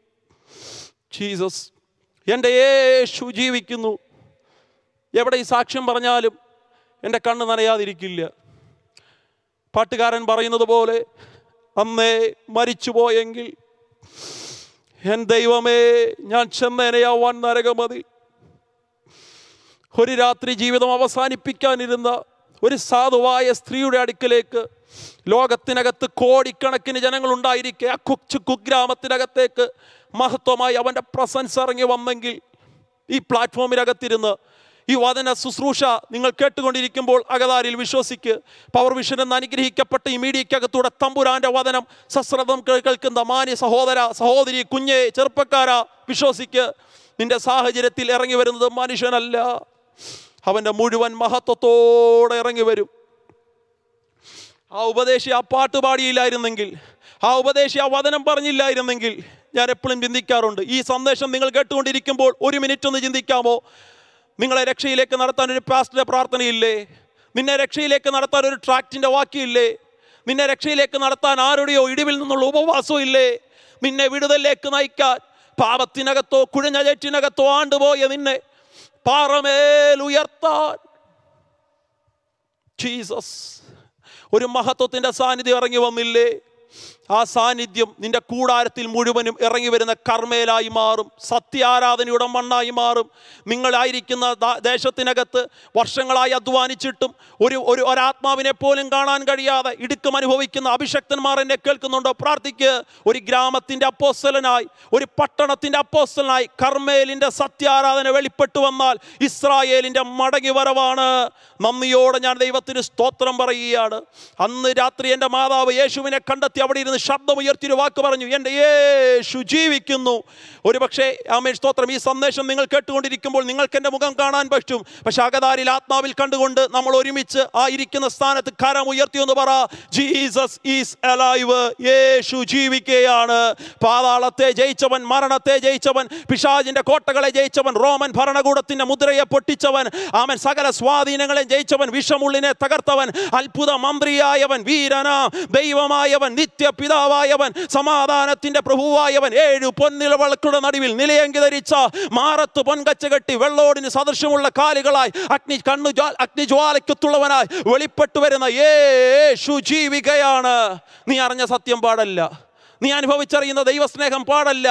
ജീസസ് എൻ്റെ യേശു ജീവിക്കുന്നു എവിടെ ഈ സാക്ഷ്യം പറഞ്ഞാലും എൻ്റെ കണ്ണ് നനയാതിരിക്കില്ല പാട്ടുകാരൻ പറയുന്നത് പോലെ അന്നേ മരിച്ചുപോയെങ്കിൽ എൻ ദൈവമേ ഞാൻ ചെന്നേനയാവാൻ നരകമതി ഒരു രാത്രി ജീവിതം അവസാനിപ്പിക്കാനിരുന്ന ഒരു സാധുവായ സ്ത്രീയുടെ അടുക്കലേക്ക് ലോകത്തിനകത്ത് കോടിക്കണക്കിന് ജനങ്ങൾ ഉണ്ടായിരിക്കെ ആ കൊച്ചു കുഗ്രാമത്തിനകത്തേക്ക് മഹത്വമായി അവൻ്റെ പ്രസൻസ് ഇറങ്ങി വന്നെങ്കിൽ ഈ പ്ലാറ്റ്ഫോമിനകത്തിരുന്ന് ഈ വചന ശുശ്രൂഷ നിങ്ങൾ കേട്ടുകൊണ്ടിരിക്കുമ്പോൾ അകതാരിൽ വിശ്വസിക്ക് പവർ വിഷൻ എന്ന് അനുഗ്രഹിക്കപ്പെട്ട ഈ മീഡിയക്കകത്തൂടെ തമ്പുരാന്റെ വചനം സശ്രദ്ധം കേ- കേൾക്കുന്ന മാന്യ സഹോദര സഹോദരി കുഞ്ഞെ ചെറുപ്പക്കാര വിശ്വസിക്ക് നിന്റെ സാഹചര്യത്തിൽ ഇറങ്ങി വരുന്നത് മനുഷ്യനല്ല അവൻ്റെ മുഴുവൻ മഹത്വത്തോടെ ഇറങ്ങി വരും ആ ഉപദേശി ആ പാട്ട് പാടിയില്ലായിരുന്നെങ്കിൽ ആ ഉപദേശി ആ വചനം പറഞ്ഞില്ലായിരുന്നെങ്കിൽ ഞാൻ എപ്പോഴും ചിന്തിക്കാറുണ്ട് ഈ സന്ദേശം നിങ്ങൾ കേട്ടുകൊണ്ടിരിക്കുമ്പോൾ ഒരു മിനിറ്റ് ഒന്ന് ചിന്തിക്കാമോ നിങ്ങളെ രക്ഷയിലേക്ക് നടത്താൻ ഒരു പാസ്റ്റിൻ്റെ പ്രാർത്ഥനയില്ലേ നിന്നെ രക്ഷയിലേക്ക് നടത്താൻ ഒരു ട്രാക്റ്റിൻ്റെ വാക്കിയില്ലേ നിന്നെ രക്ഷയിലേക്ക് നടത്താൻ ആരുടെയോ ഇടിവിൽ നിന്നുള്ള ഉപവാസവും ഇല്ലേ നിന്നെ വിടുതലിലേക്ക് നയിക്കാൻ പാപത്തിനകത്തോ കുഴഞ്ഞ ചേറ്റിനകത്തോ ആണ്ടുപോയ നിന്നെ പാറമേൽ ഉയർത്താൻ ജീസസ് ഒരു മഹത്വത്തിൻ്റെ സാന്നിധ്യം ഇറങ്ങി വന്നില്ലേ ആ സാന്നിധ്യം നിന്റെ കൂടാരത്തിൽ മുഴുവനും ഇറങ്ങി വരുന്ന കർമ്മേലായി മാറും സത്യാരാധനയുടെ മണ്ണായി മാറും നിങ്ങളായിരിക്കുന്ന ദാ- ദേശത്തിനകത്ത് വർഷങ്ങളായി അധ്വാനിച്ചിട്ടും ഒരു ഒരു ഒരാത്മാവിനെ പോലും കാണാൻ കഴിയാതെ ഇടുക്കം അനുഭവിക്കുന്ന അഭിഷക്തന്മാർ എന്നെ കേൾക്കുന്നുണ്ടോ പ്രാർത്ഥിക്ക് ഒരു ഗ്രാമത്തിൻ്റെ അപ്പോസ്തലനായി ഒരു പട്ടണത്തിൻ്റെ അപ്പോസ്തലനായി കർമ്മേലിൻ്റെ സത്യാരാധന വെളിപ്പെട്ടു വന്നാൽ ഇസ്രായേലിൻ്റെ മടങ്ങി വരവാണ് നന്ദിയോടെ ഞാൻ ദൈവത്തിന് സ്തോത്രം പറയുകയാണ് അന്ന് രാത്രി എൻ്റെ മാതാവ് യേശുവിനെ കണ്ടെത്തി അവിടെ ഇരുന്ന് ശബ്ദമുയർത്തിയൊരു വാക്ക് പറഞ്ഞു എൻ്റെ യേശു ജീവിക്കുന്നു ഒരു പക്ഷേ ആമേ സ്തോത്രം ഈ സന്ദേശം നിങ്ങൾ കേട്ടുകൊണ്ടിരിക്കുമ്പോൾ നിങ്ങൾക്ക് എൻ്റെ മുഖം കാണാൻ പറ്റും പക്ഷെ അകതാരിൽ ആത്മാവിൽ കണ്ടുകൊണ്ട് നമ്മൾ ഒരുമിച്ച് ആ ഇരിക്കുന്ന സ്ഥാനത്ത് കരം ഉയർത്തി എന്ന് പറ ജീസസ് ഈസ് അലൈവ് യേശു ജീവിക്കുകയാണ് പാതാളത്തെ ജയിച്ചവൻ മരണത്തെ ജയിച്ചവൻ പിശാജിന്റെ കോട്ടകളെ ജയിച്ചവൻ റോമൻ ഭരണകൂടത്തിന്റെ മുദ്രയെ പൊട്ടിച്ചവൻ ആമൻ സകല സ്വാധീനങ്ങളെ ജയിച്ചവൻ വിഷമുള്ളിനെ തകർത്തവൻ അത്ഭുത മന്ത്രിയായവൻ വീരനാ ദൈവമായവൻ നിത്യപിതാവായവൻ സമാധാനത്തിന്റെ പ്രഭുവായവൻ ഏഴു പൊന്നിലവളക്കുടെ നടുവിൽ നിലയങ്കി ധരിച്ച മാറത്ത് പൊൻകച്ച കെട്ടി വെള്ളോടിന് സദൃശ്യമുള്ള കാലുകളായി അഗ്നി കണ്ണു ജ്വാ- അഗ്നിജ്വാലയ്ക്കത്തുള്ളവനായി വെളിപ്പെട്ടു വരുന്ന യേശു ജീവികയാണ് നീ അറിഞ്ഞ സത്യം പാടല്ല നീ അനുഭവിച്ചറിയുന്ന ദൈവസ്നേഹം പാടല്ല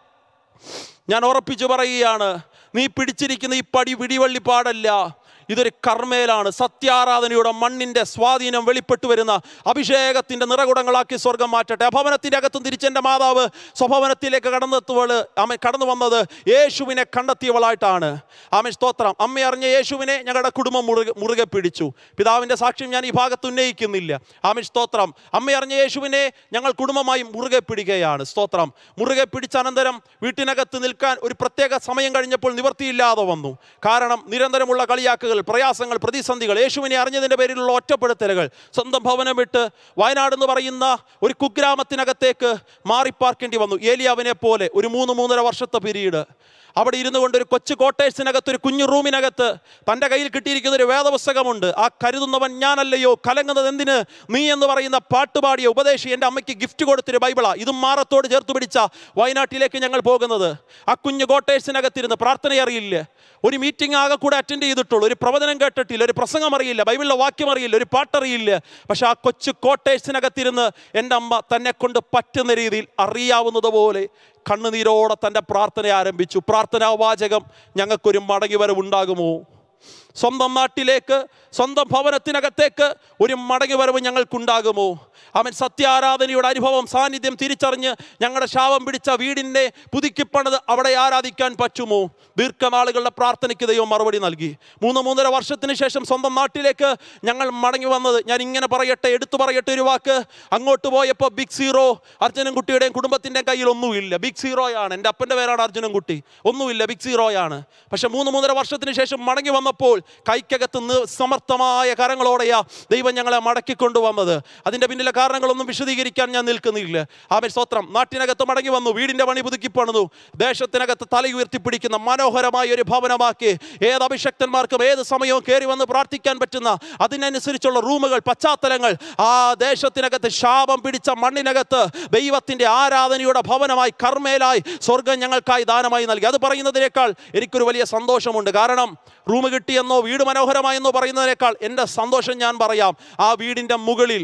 ഞാൻ ഉറപ്പിച്ചു പറയുകയാണ് നീ പിടിച്ചിരിക്കുന്ന ഈ പടി പിടിവള്ളി പാടല്ല ഇതൊരു കർമ്മേലാണ് സത്യാരാധനയുടെ മണ്ണിൻ്റെ സ്വാധീനം വെളിപ്പെട്ടു വരുന്ന അഭിഷേകത്തിൻ്റെ നിറകുടങ്ങളാക്കി സ്വർഗം മാറ്റട്ടെ അഭവനത്തിൻ്റെ അകത്തും തിരിച്ചെൻ്റെ മാതാവ് സ്വഭവനത്തിലേക്ക് കടന്നെത്തുവൾ അമ്മ കടന്നു വന്നത് യേശുവിനെ കണ്ടെത്തിയവളായിട്ടാണ് ആമൻ സ്തോത്രം അമ്മ അറിഞ്ഞ യേശുവിനെ ഞങ്ങളുടെ കുടുംബം മുറുകെ മുറുകെ പിടിച്ചു പിതാവിൻ്റെ സാക്ഷ്യം ഞാൻ ഈ ഭാഗത്ത് ഉന്നയിക്കുന്നില്ല ആമൻ സ്തോത്രം അമ്മ അറിഞ്ഞ യേശുവിനെ ഞങ്ങൾ കുടുംബമായി മുറുകെ പിടിക്കുകയാണ് സ്തോത്രം മുറുകെ പിടിച്ച അനന്തരം വീട്ടിനകത്ത് നിൽക്കാൻ ഒരു പ്രത്യേക സമയം കഴിഞ്ഞപ്പോൾ നിവർത്തിയില്ലാതെ വന്നു കാരണം നിരന്തരമുള്ള കളിയാക്കുകൾ പ്രയാസങ്ങൾ പ്രതിസന്ധികൾ യേശുവിനെ അറിഞ്ഞതിൻ്റെ പേരിലുള്ള ഒറ്റപ്പെടുത്തലുകൾ സ്വന്തം ഭവനം വിട്ട് വയനാട് എന്ന് പറയുന്ന ഒരു കുഗ്രാമത്തിനകത്തേക്ക് മാറിപ്പാർക്കേണ്ടി വന്നു ഏലിയാവിനെ പോലെ ഒരു മൂന്ന് മൂന്നര വർഷത്തെ പീരീഡ് അവിടെ ഇരുന്നു കൊണ്ട് ഒരു കൊച്ചു കോട്ടേഴ്സിനകത്ത് ഒരു കുഞ്ഞു റൂമിനകത്ത് തൻ്റെ കയ്യിൽ കിട്ടിയിരിക്കുന്ന ഒരു വേദപുസ്തകമുണ്ട് ആ കരുതുന്നവൻ ഞാനല്ലയോ കലങ്ങുന്നത് എന്തിന് നീ എന്ന് പറയുന്ന പാട്ടുപാടിയ ഉപദേശി എൻ്റെ അമ്മയ്ക്ക് ഗിഫ്റ്റ് കൊടുത്തൊരു ബൈബിളാ ഇതും മാറത്തോട് ചേർത്ത് പിടിച്ച വയനാട്ടിലേക്ക് ഞങ്ങൾ പോകുന്നത് ആ കുഞ്ഞു കോട്ടേഴ്സിനകത്തിരുന്ന് പ്രാർത്ഥന അറിയില്ല ഒരു മീറ്റിംഗ് ആകെ കൂടെ അറ്റൻഡ് ചെയ്തിട്ടുള്ളൂ ഒരു പ്രവചനം കേട്ടിട്ടില്ല ഒരു പ്രസംഗം അറിയില്ല ബൈബിളിലെ വാക്യം അറിയില്ല ഒരു പാട്ടറിയില്ല പക്ഷെ ആ കൊച്ചു കോട്ടേഴ്സിനകത്തിരുന്ന് എൻ്റെ അമ്മ തന്നെ കൊണ്ട് പറ്റുന്ന രീതിയിൽ അറിയാവുന്നത് പോലെ കണ്ണുനീരോടെ തൻ്റെ പ്രാർത്ഥന ആരംഭിച്ചു പ്രാർത്ഥനാ വാചകം ഞങ്ങൾക്കൊരു മടങ്ങി വരവുണ്ടാകുമോ സ്വന്തം നാട്ടിലേക്ക് സ്വന്തം ഭവനത്തിനകത്തേക്ക് ഒരു മടങ്ങി വരവ് ഞങ്ങൾക്കുണ്ടാകുമോ അവൻ സത്യാരാധനയുടെ അനുഭവം സാന്നിധ്യം തിരിച്ചറിഞ്ഞ് ഞങ്ങളുടെ ശാപം പിടിച്ച വീടിനെ പുതുക്കിപ്പണത് അവിടെ ആരാധിക്കാൻ പറ്റുമോ ദീർഘനാളുകളുടെ പ്രാർത്ഥനയ്ക്ക് ദൈവം മറുപടി നൽകി മൂന്ന് മൂന്നര വർഷത്തിന് ശേഷം സ്വന്തം നാട്ടിലേക്ക് ഞങ്ങൾ മടങ്ങി വന്നത് ഞാൻ ഇങ്ങനെ പറയട്ടെ എടുത്തു പറയട്ടെ ഒരു വാക്ക് അങ്ങോട്ട് പോയപ്പോൾ ബിഗ് സീറോ അർജുനൻകുട്ടിയുടെയും കുടുംബത്തിൻ്റെ കയ്യിൽ ഒന്നുമില്ല ബിഗ് സീറോയാണ് എൻ്റെ അപ്പൻ്റെ പേരാണ് അർജുനൻകുട്ടി ഒന്നുമില്ല ബിഗ് സീറോയാണ് പക്ഷെ മൂന്ന് മൂന്നര വർഷത്തിന് ശേഷം മടങ്ങി വന്നപ്പോൾ കൈക്കകത്ത് നി- സമർത്ഥമായ കരങ്ങളോടെയാ ദൈവം ഞങ്ങളെ മടക്കിക്കൊണ്ടുവന്നത് അതിൻ്റെ പിന്നിലെ കാരണങ്ങളൊന്നും വിശദീകരിക്കാൻ ഞാൻ നിൽക്കുന്നില്ല ആമേ സ്തോത്രം നാട്ടിനകത്ത് മടങ്ങി വന്നു വീടിൻ്റെ പണി പുതുക്കി പണിതു ദേശത്തിനകത്ത് തലയുയർത്തിപ്പിടിക്കുന്ന മനോഹരമായ ഒരു ഭവനമാക്കി ഏത് അഭിഷക്തന്മാർക്കും ഏത് സമയവും കയറി വന്ന് പ്രാർത്ഥിക്കാൻ പറ്റുന്ന അതിനനുസരിച്ചുള്ള റൂമുകൾ പശ്ചാത്തലങ്ങൾ ആ ദേശത്തിനകത്ത് ശാപം പിടിച്ച മണ്ണിനകത്ത് ദൈവത്തിൻ്റെ ആരാധനയുടെ ഭവനമായി കർമ്മേലായി സ്വർഗം ഞങ്ങൾക്കായി ദാനമായി നൽകി അത് പറയുന്നതിനേക്കാൾ എനിക്കൊരു വലിയ സന്തോഷമുണ്ട് കാരണം റൂം കിട്ടിയെന്നോ വീട് മനോഹരമായെന്നോ പറയുന്നതിനേക്കാൾ എൻ്റെ സന്തോഷം ഞാൻ പറയാം ആ വീടിൻ്റെ മുകളിൽ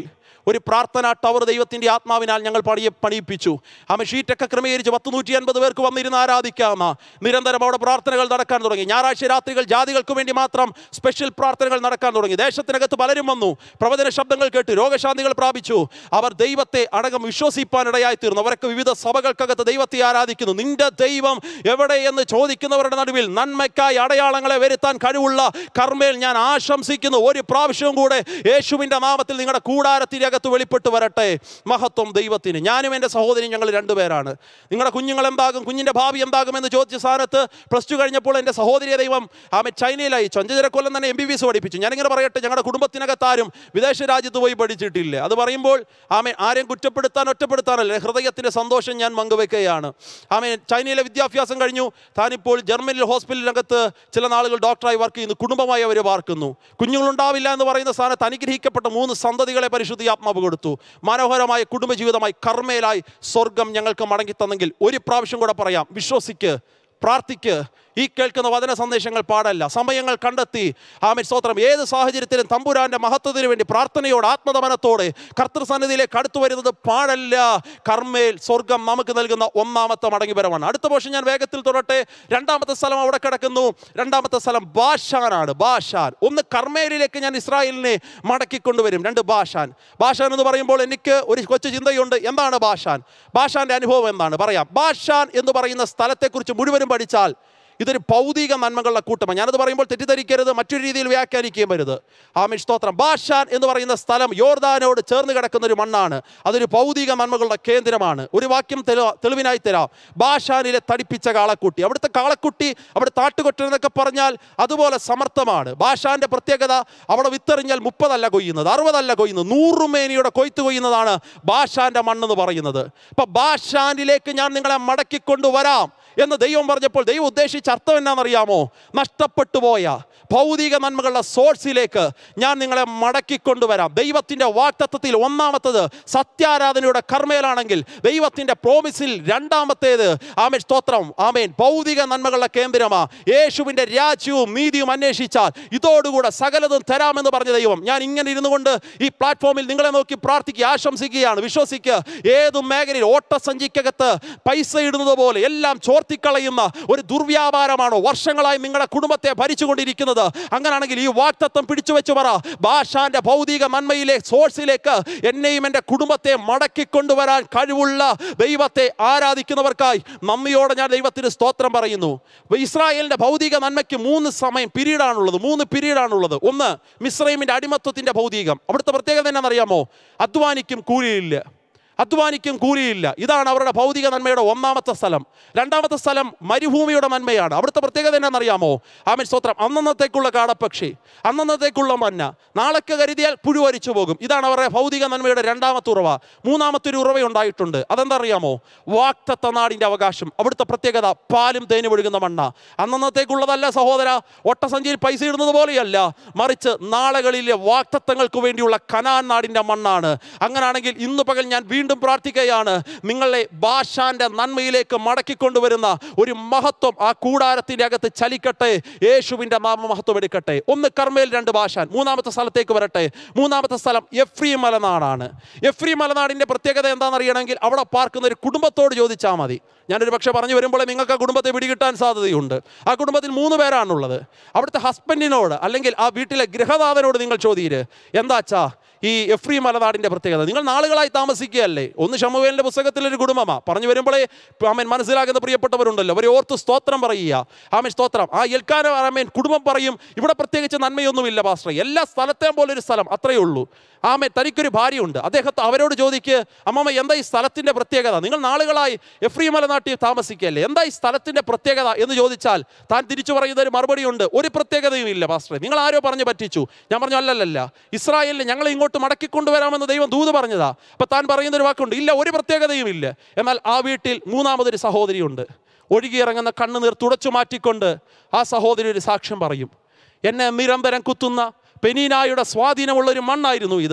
ഒരു പ്രാർത്ഥന ടവർ ദൈവത്തിൻ്റെ ആത്മാവിനാൽ ഞങ്ങൾ പണിയ പണിയിപ്പിച്ചു ആമ ഷീറ്റൊക്കെ ക്രമീകരിച്ച് പത്ത് നൂറ്റി അൻപത് പേർക്ക് വന്നിരുന്ന് ആരാധിക്കാവുന്ന നിരന്തരം അവിടെ പ്രാർത്ഥനകൾ നടക്കാൻ തുടങ്ങി ഞായറാഴ്ച രാത്രികൾ ജാതികൾക്ക് വേണ്ടി മാത്രം സ്പെഷ്യൽ പ്രാർത്ഥനകൾ നടക്കാൻ തുടങ്ങി ദേശത്തിനകത്ത് പലരും വന്നു പ്രവചന ശബ്ദങ്ങൾ കേട്ട് രോഗശാന്തികൾ പ്രാപിച്ചു അവർ ദൈവത്തെ അടക്കം വിശ്വസിപ്പാനിടയായി തീർന്നു അവരൊക്കെ വിവിധ സഭകൾക്കകത്ത് ദൈവത്തെ ആരാധിക്കുന്നു നിന്റെ ദൈവം എവിടെ എന്ന് ചോദിക്കുന്നവരുടെ നടുവിൽ നന്മയ്ക്കായി അടയാളങ്ങളെ വരുത്താൻ കഴിവുള്ള കർമ്മയിൽ ഞാൻ ആശംസിക്കുന്നു ഒരു പ്രാവശ്യവും കൂടെ യേശുവിൻ്റെ നാമത്തിൽ നിങ്ങളുടെ കൂടാരത്തിനകത്ത് വെളിപ്പെട്ട് വരട്ടെ മഹത്വം ദൈവത്തിന് ഞാനും എൻ്റെ സഹോദരി ഞങ്ങൾ രണ്ടുപേരാണ് നിങ്ങളുടെ കുഞ്ഞുങ്ങൾ എന്താകും കുഞ്ഞിൻ്റെ ഭാവി എന്താകും എന്ന് ചോദിച്ച സ്ഥാനത്ത് പ്ലസ് ടു കഴിഞ്ഞപ്പോൾ എൻ്റെ സഹോദരിയെ ദൈവം ആമെ ചൈനയിൽ അയച്ചു അഞ്ചര കൊല്ലം തന്നെ എം ബി ബി എസ് പഠിപ്പിച്ചു ഞാനിങ്ങനെ പറയട്ടെ ഞങ്ങളുടെ കുടുംബത്തിനകത്ത് ആരും വിദേശ രാജ്യത്ത് പോയി പഠിച്ചിട്ടില്ല അത് പറയുമ്പോൾ ആമെ ആരെയും കുറ്റപ്പെടുത്താൻ ഒറ്റപ്പെടുത്താനല്ല ഹൃദയത്തിൻ്റെ സന്തോഷം ഞാൻ പങ്കുവെക്കുകയാണ് ആമെ ചൈനയിലെ വിദ്യാഭ്യാസം കഴിഞ്ഞു താനിപ്പോൾ ജർമ്മനിൽ ഹോസ്പിറ്റലിനകത്ത് ചില നാളുകൾ ഡോക്ടറായി വർക്ക് ചെയ്യുന്നു കുടുംബമായി അവർ പാർക്കുന്നു കുഞ്ഞുങ്ങളുണ്ടാവില്ല എന്ന് പറയുന്ന സ്ഥാനത്ത് അനുഗ്രഹിക്കപ്പെട്ട മൂന്ന് സന്തതികളെ പരിശുദ്ധി ആത്മാവ് കൊടുത്തു മനോഹരമായ കുടുംബജീവിതമായി കർമ്മയിലായി സ്വർഗം ഞങ്ങൾക്ക് മടങ്ങി തന്നെങ്കിൽ ഒരു പ്രാവശ്യം കൂടെ പറയാം വിശ്വസിക്ക് പ്രാർത്ഥിക്ക് ഈ കേൾക്കുന്ന വചന സന്ദേശങ്ങൾ പാടല്ല സമയങ്ങൾ കണ്ടെത്തി ആമൻ സ്തോത്രം ഏത് സാഹചര്യത്തിലും തമ്പുരാന്റെ മഹത്വത്തിന് വേണ്ടി പ്രാർത്ഥനയോട് ആത്മദമനത്തോടെ കർത്തൃസന്നിധിയിലേക്ക് അടുത്തു വരുന്നത് പാടല്ല കർമ്മേൽ സ്വർഗം നമുക്ക് നൽകുന്ന ഒന്നാമത്തെ മടങ്ങിവരവാണ് അടുത്ത പോഷൻ ഞാൻ വേഗത്തിൽ തുടട്ടെ രണ്ടാമത്തെ സ്ഥലം അവിടെ കിടക്കുന്നു രണ്ടാമത്തെ സ്ഥലം ബാഷാനാണ് ബാഷാൻ ഒന്ന് കർമ്മേലിലേക്ക് ഞാൻ ഇസ്രായേലിനെ മടക്കിക്കൊണ്ടുവരും രണ്ട് ബാഷാൻ ബാഷാൻ എന്ന് പറയുമ്പോൾ എനിക്ക് ഒരു കൊച്ചു ചിന്തയുണ്ട് എന്താണ് ബാഷാൻ ബാഷാന്റെ അനുഭവം എന്താണ് പറയാം ബാഷാൻ എന്ന് പറയുന്ന സ്ഥലത്തെക്കുറിച്ച് മുഴുവനും പഠിച്ചാൽ ഇതൊരു ഭൗതിക നന്മകളുടെ കൂട്ടമാണ് ഞാനത് പറയുമ്പോൾ തെറ്റിദ്ധരിക്കരുത് മറ്റൊരു രീതിയിൽ വ്യാഖ്യാനിക്കുകയും വരുത് ആമിഷ് സ്തോത്രം ബാഷാൻ എന്ന് പറയുന്ന സ്ഥലം യോർദാനോട് ചേർന്ന് കിടക്കുന്ന ഒരു മണ്ണാണ് അതൊരു ഭൗതിക നന്മകളുടെ കേന്ദ്രമാണ് ഒരു വാക്യം തെളി- തെളിവിനായി തരാം ബാഷാനിലെ തടിപ്പിച്ച കാളക്കുട്ടി അവിടുത്തെ കാളക്കുട്ടി അവിടെ താട്ടുകൊറ്റൻ എന്നൊക്കെ പറഞ്ഞാൽ അതുപോലെ സമർത്ഥമാണ് ബാഷാന്റെ പ്രത്യേകത അവിടെ വിത്തെറിഞ്ഞാൽ മുപ്പതല്ല കൊയ്യുന്നത് അറുപതല്ല കൊയ്യുന്നത് നൂറുമേനിയുടെ കൊയ്ത്ത് കൊയ്യുന്നതാണ് ബാഷാന്റെ മണ്ണെന്ന് പറയുന്നത് അപ്പൊ ബാഷാനിലേക്ക് ഞാൻ നിങ്ങളെ മടക്കിക്കൊണ്ടുവരാം എന്ന് ദൈവം പറഞ്ഞപ്പോൾ ദൈവം ഉദ്ദേശിച്ച അർത്ഥം എന്നാണെന്നറിയാമോ നഷ്ടപ്പെട്ടു പോയ ഭൗതിക നന്മകളുടെ സോഴ്സിലേക്ക് ഞാൻ നിങ്ങളെ മടക്കിക്കൊണ്ടുവരാം ദൈവത്തിൻ്റെ വാക്തത്വത്തിൽ ഒന്നാമത്തത് സത്യാരാധനയുടെ കർമ്മയിലാണെങ്കിൽ ദൈവത്തിൻ്റെ പ്രോമിസിൽ രണ്ടാമത്തേത് ആമേൻ സ്തോത്രം ആമേൻ ഭൗതിക നന്മകളുടെ കേന്ദ്രമാ യേശുവിൻ്റെ രാജ്യവും നീതിയും അന്വേഷിച്ചാൽ ഇതോടുകൂടെ സകലതും തരാമെന്ന് പറഞ്ഞ ദൈവം ഞാൻ ഇങ്ങനെ ഇരുന്നു കൊണ്ട് ഈ പ്ലാറ്റ്ഫോമിൽ നിങ്ങളെ നോക്കി പ്രാർത്ഥിക്കുക ആശംസിക്കുകയാണ് വിശ്വസിക്കുക ഏതു മേഖലയിൽ ഓട്ടസഞ്ചിക്കകത്ത് പൈസ ഇടുന്നത് പോലെ എല്ലാം ചോർത്തിക്കളയുന്ന ഒരു ദുർവ്യാപാരമാണോ വർഷങ്ങളായി നിങ്ങളുടെ കുടുംബത്തെ ഭരിച്ചുകൊണ്ടിരിക്കുന്നത് അങ്ങനെയാണെങ്കിൽ ഈ വാക്തത്വം പിടിച്ചു വെച്ച് പറ ഭാഷാന്റെ ഭൗതിക നന്മയിലെ സോഴ്സിലേക്ക് എന്നെയും എൻ്റെ കുടുംബത്തെ മടക്കിക്കൊണ്ടുവരാൻ കഴിവുള്ള ദൈവത്തെ ആരാധിക്കുന്നവർക്കായി നന്ദിയോടെ ഞാൻ ദൈവത്തിന് സ്തോത്രം പറയുന്നു അപ്പൊ ഇസ്രായേലിന്റെ ഭൗതിക നന്മയ്ക്ക് മൂന്ന് സമയം പീരീഡാണുള്ളത് മൂന്ന് പീരീഡാണുള്ളത് ഒന്ന് മിസ്രൈമിന്റെ അടിമത്വത്തിന്റെ ഭൗതികം അവിടുത്തെ പ്രത്യേകത എന്നാണെന്നറിയാമോ അധ്വാനിക്കും കൂലിയില്ല അധ്വാനിക്കും കൂലിയില്ല ഇതാണ് അവരുടെ ഭൗതിക നന്മയുടെ ഒന്നാമത്തെ സ്ഥലം രണ്ടാമത്തെ സ്ഥലം മരുഭൂമിയുടെ നന്മയാണ് അവിടുത്തെ പ്രത്യേകത എന്നാണെന്നറിയാമോ ആമൻ സ്തോത്രം അന്നന്നത്തേക്കുള്ള കാടപ്പക്ഷി അന്നന്നത്തേക്കുള്ള മന്ന നാളേക്ക് കരുതിയാൽ പുഴുവരിച്ചു പോകും ഇതാണ് അവരുടെ ഭൗതിക നന്മയുടെ രണ്ടാമത്തെ ഉറവ മൂന്നാമത്തെ ഒരു ഉറവ ഉണ്ടായിട്ടുണ്ട് അതെന്താ അറിയാമോ വാക്തത്വ നാടിൻ്റെ അവകാശം അവിടുത്തെ പ്രത്യേകത പാലും തേനും ഒഴുകുന്ന മണ്ണ അന്നന്നത്തേക്കുള്ളതല്ല സഹോദര ഒട്ടസഞ്ചിയിൽ പൈസ ഇടുന്നത് പോലെയല്ല മറിച്ച് നാളുകളിലെ വാക്തത്വങ്ങൾക്ക് വേണ്ടിയുള്ള കനാൻ നാടിൻ്റെ മണ്ണാണ് അങ്ങനാണെങ്കിൽ ഇന്ന് പകൽ ഞാൻ വീണ്ടും പ്രാർത്ഥിക്കുകയാണ് നിങ്ങളെ ബാഷാന്റെ നന്മയിലേക്ക് മടക്കിക്കൊണ്ടുവരുന്ന ഒരു മഹത്വം ആ കൂടാരത്തിൻ്റെ അകത്ത് ചലിക്കട്ടെ യേശുവിൻ്റെ നാമ മഹത്വം എടുക്കട്ടെ ഒന്ന് കർമ്മയിൽ രണ്ട് ബാഷാൻ മൂന്നാമത്തെ സ്ഥലത്തേക്ക് വരട്ടെ മൂന്നാമത്തെ സ്ഥലം എഫ്രീ മലനാടാണ് എഫ്രീ മലനാടിൻ്റെ പ്രത്യേകത എന്താണെന്നറിയണമെങ്കിൽ അവിടെ പാർക്കുന്ന ഒരു കുടുംബത്തോട് ചോദിച്ചാൽ മതി ഞാനൊരു പക്ഷേ പറഞ്ഞു വരുമ്പോൾ നിങ്ങൾക്ക് ആ കുടുംബത്തെ പിടികിട്ടാൻ സാധ്യതയുണ്ട് ആ കുടുംബത്തിൽ മൂന്ന് പേരാണുള്ളത് അവിടുത്തെ ഹസ്ബൻഡിനോട് അല്ലെങ്കിൽ ആ വീട്ടിലെ ഗൃഹനാഥനോട് നിങ്ങൾ ചോദിയിര് എന്താച്ചാ ഈ എഫ്രീ മലനാടിൻ്റെ പ്രത്യേകത നിങ്ങൾ നാളുകളായി താമസിക്കുകയല്ലേ ഒന്ന് ഷമുവേലിൻ്റെ പുസ്തകത്തിലൊരു കുടുംബമാണ് പറഞ്ഞു വരുമ്പോഴേ ആമൻ മനസ്സിലാകുന്ന പ്രിയപ്പെട്ടവരുണ്ടല്ലോ അവരെ ഓർത്ത് സ്തോത്രം പറയുക ആമൻ സ്തോത്രം ആ എൽക്കാന ആമേൻ കുടുംബം പറയും ഇവിടെ പ്രത്യേകിച്ച് നന്മയൊന്നുമില്ല പാസ്റ്റർ എല്ലാ സ്ഥലത്തെയും പോലെ ഒരു സ്ഥലം അത്രയേ ഉള്ളൂ ആമേ തനിക്കൊരു ഭാര്യയുണ്ട് അദ്ദേഹത്തെ അവരോട് ചോദിക്ക് അമ്മമ്മ എന്താ ഈ സ്ഥലത്തിൻ്റെ പ്രത്യേകത നിങ്ങൾ നാളുകളായി എഫ്രീ മലനാട്ടിൽ താമസിക്കുകയല്ലേ എന്താ ഈ സ്ഥലത്തിൻ്റെ പ്രത്യേകത എന്ന് ചോദിച്ചാൽ താൻ തിരിച്ചു പറയുന്ന ഒരു മറുപടിയുണ്ട് ഒരു പ്രത്യേകതയും ഇല്ല പാസ്റ്ററെ നിങ്ങൾ ആരോ പറഞ്ഞു പറ്റിച്ചു ഞാൻ പറഞ്ഞു അല്ലല്ലല്ല ഇസ്രായേലിൽ ഞങ്ങളെ ഇങ്ങോട്ട് മടക്കിക്കൊണ്ടുവരാമെന്ന് ദൈവം ദൂത് പറഞ്ഞതാ അപ്പം താൻ പറയുന്ന ഒരു വാക്കുണ്ട് ഇല്ല ഒരു പ്രത്യേകതയും ഇല്ല എന്നാൽ ആ വീട്ടിൽ മൂന്നാമതൊരു സഹോദരിയുണ്ട് ഒഴുകിയിറങ്ങുന്ന കണ്ണുനീർ തുടച്ചു മാറ്റിക്കൊണ്ട് ആ സഹോദരി ഒരു സാക്ഷ്യം പറയും എന്നെ നിരന്തരം കുത്തുന്ന പെനീനായുടെ സ്വാധീനമുള്ള ഒരു മണ്ണായിരുന്നു ഇത്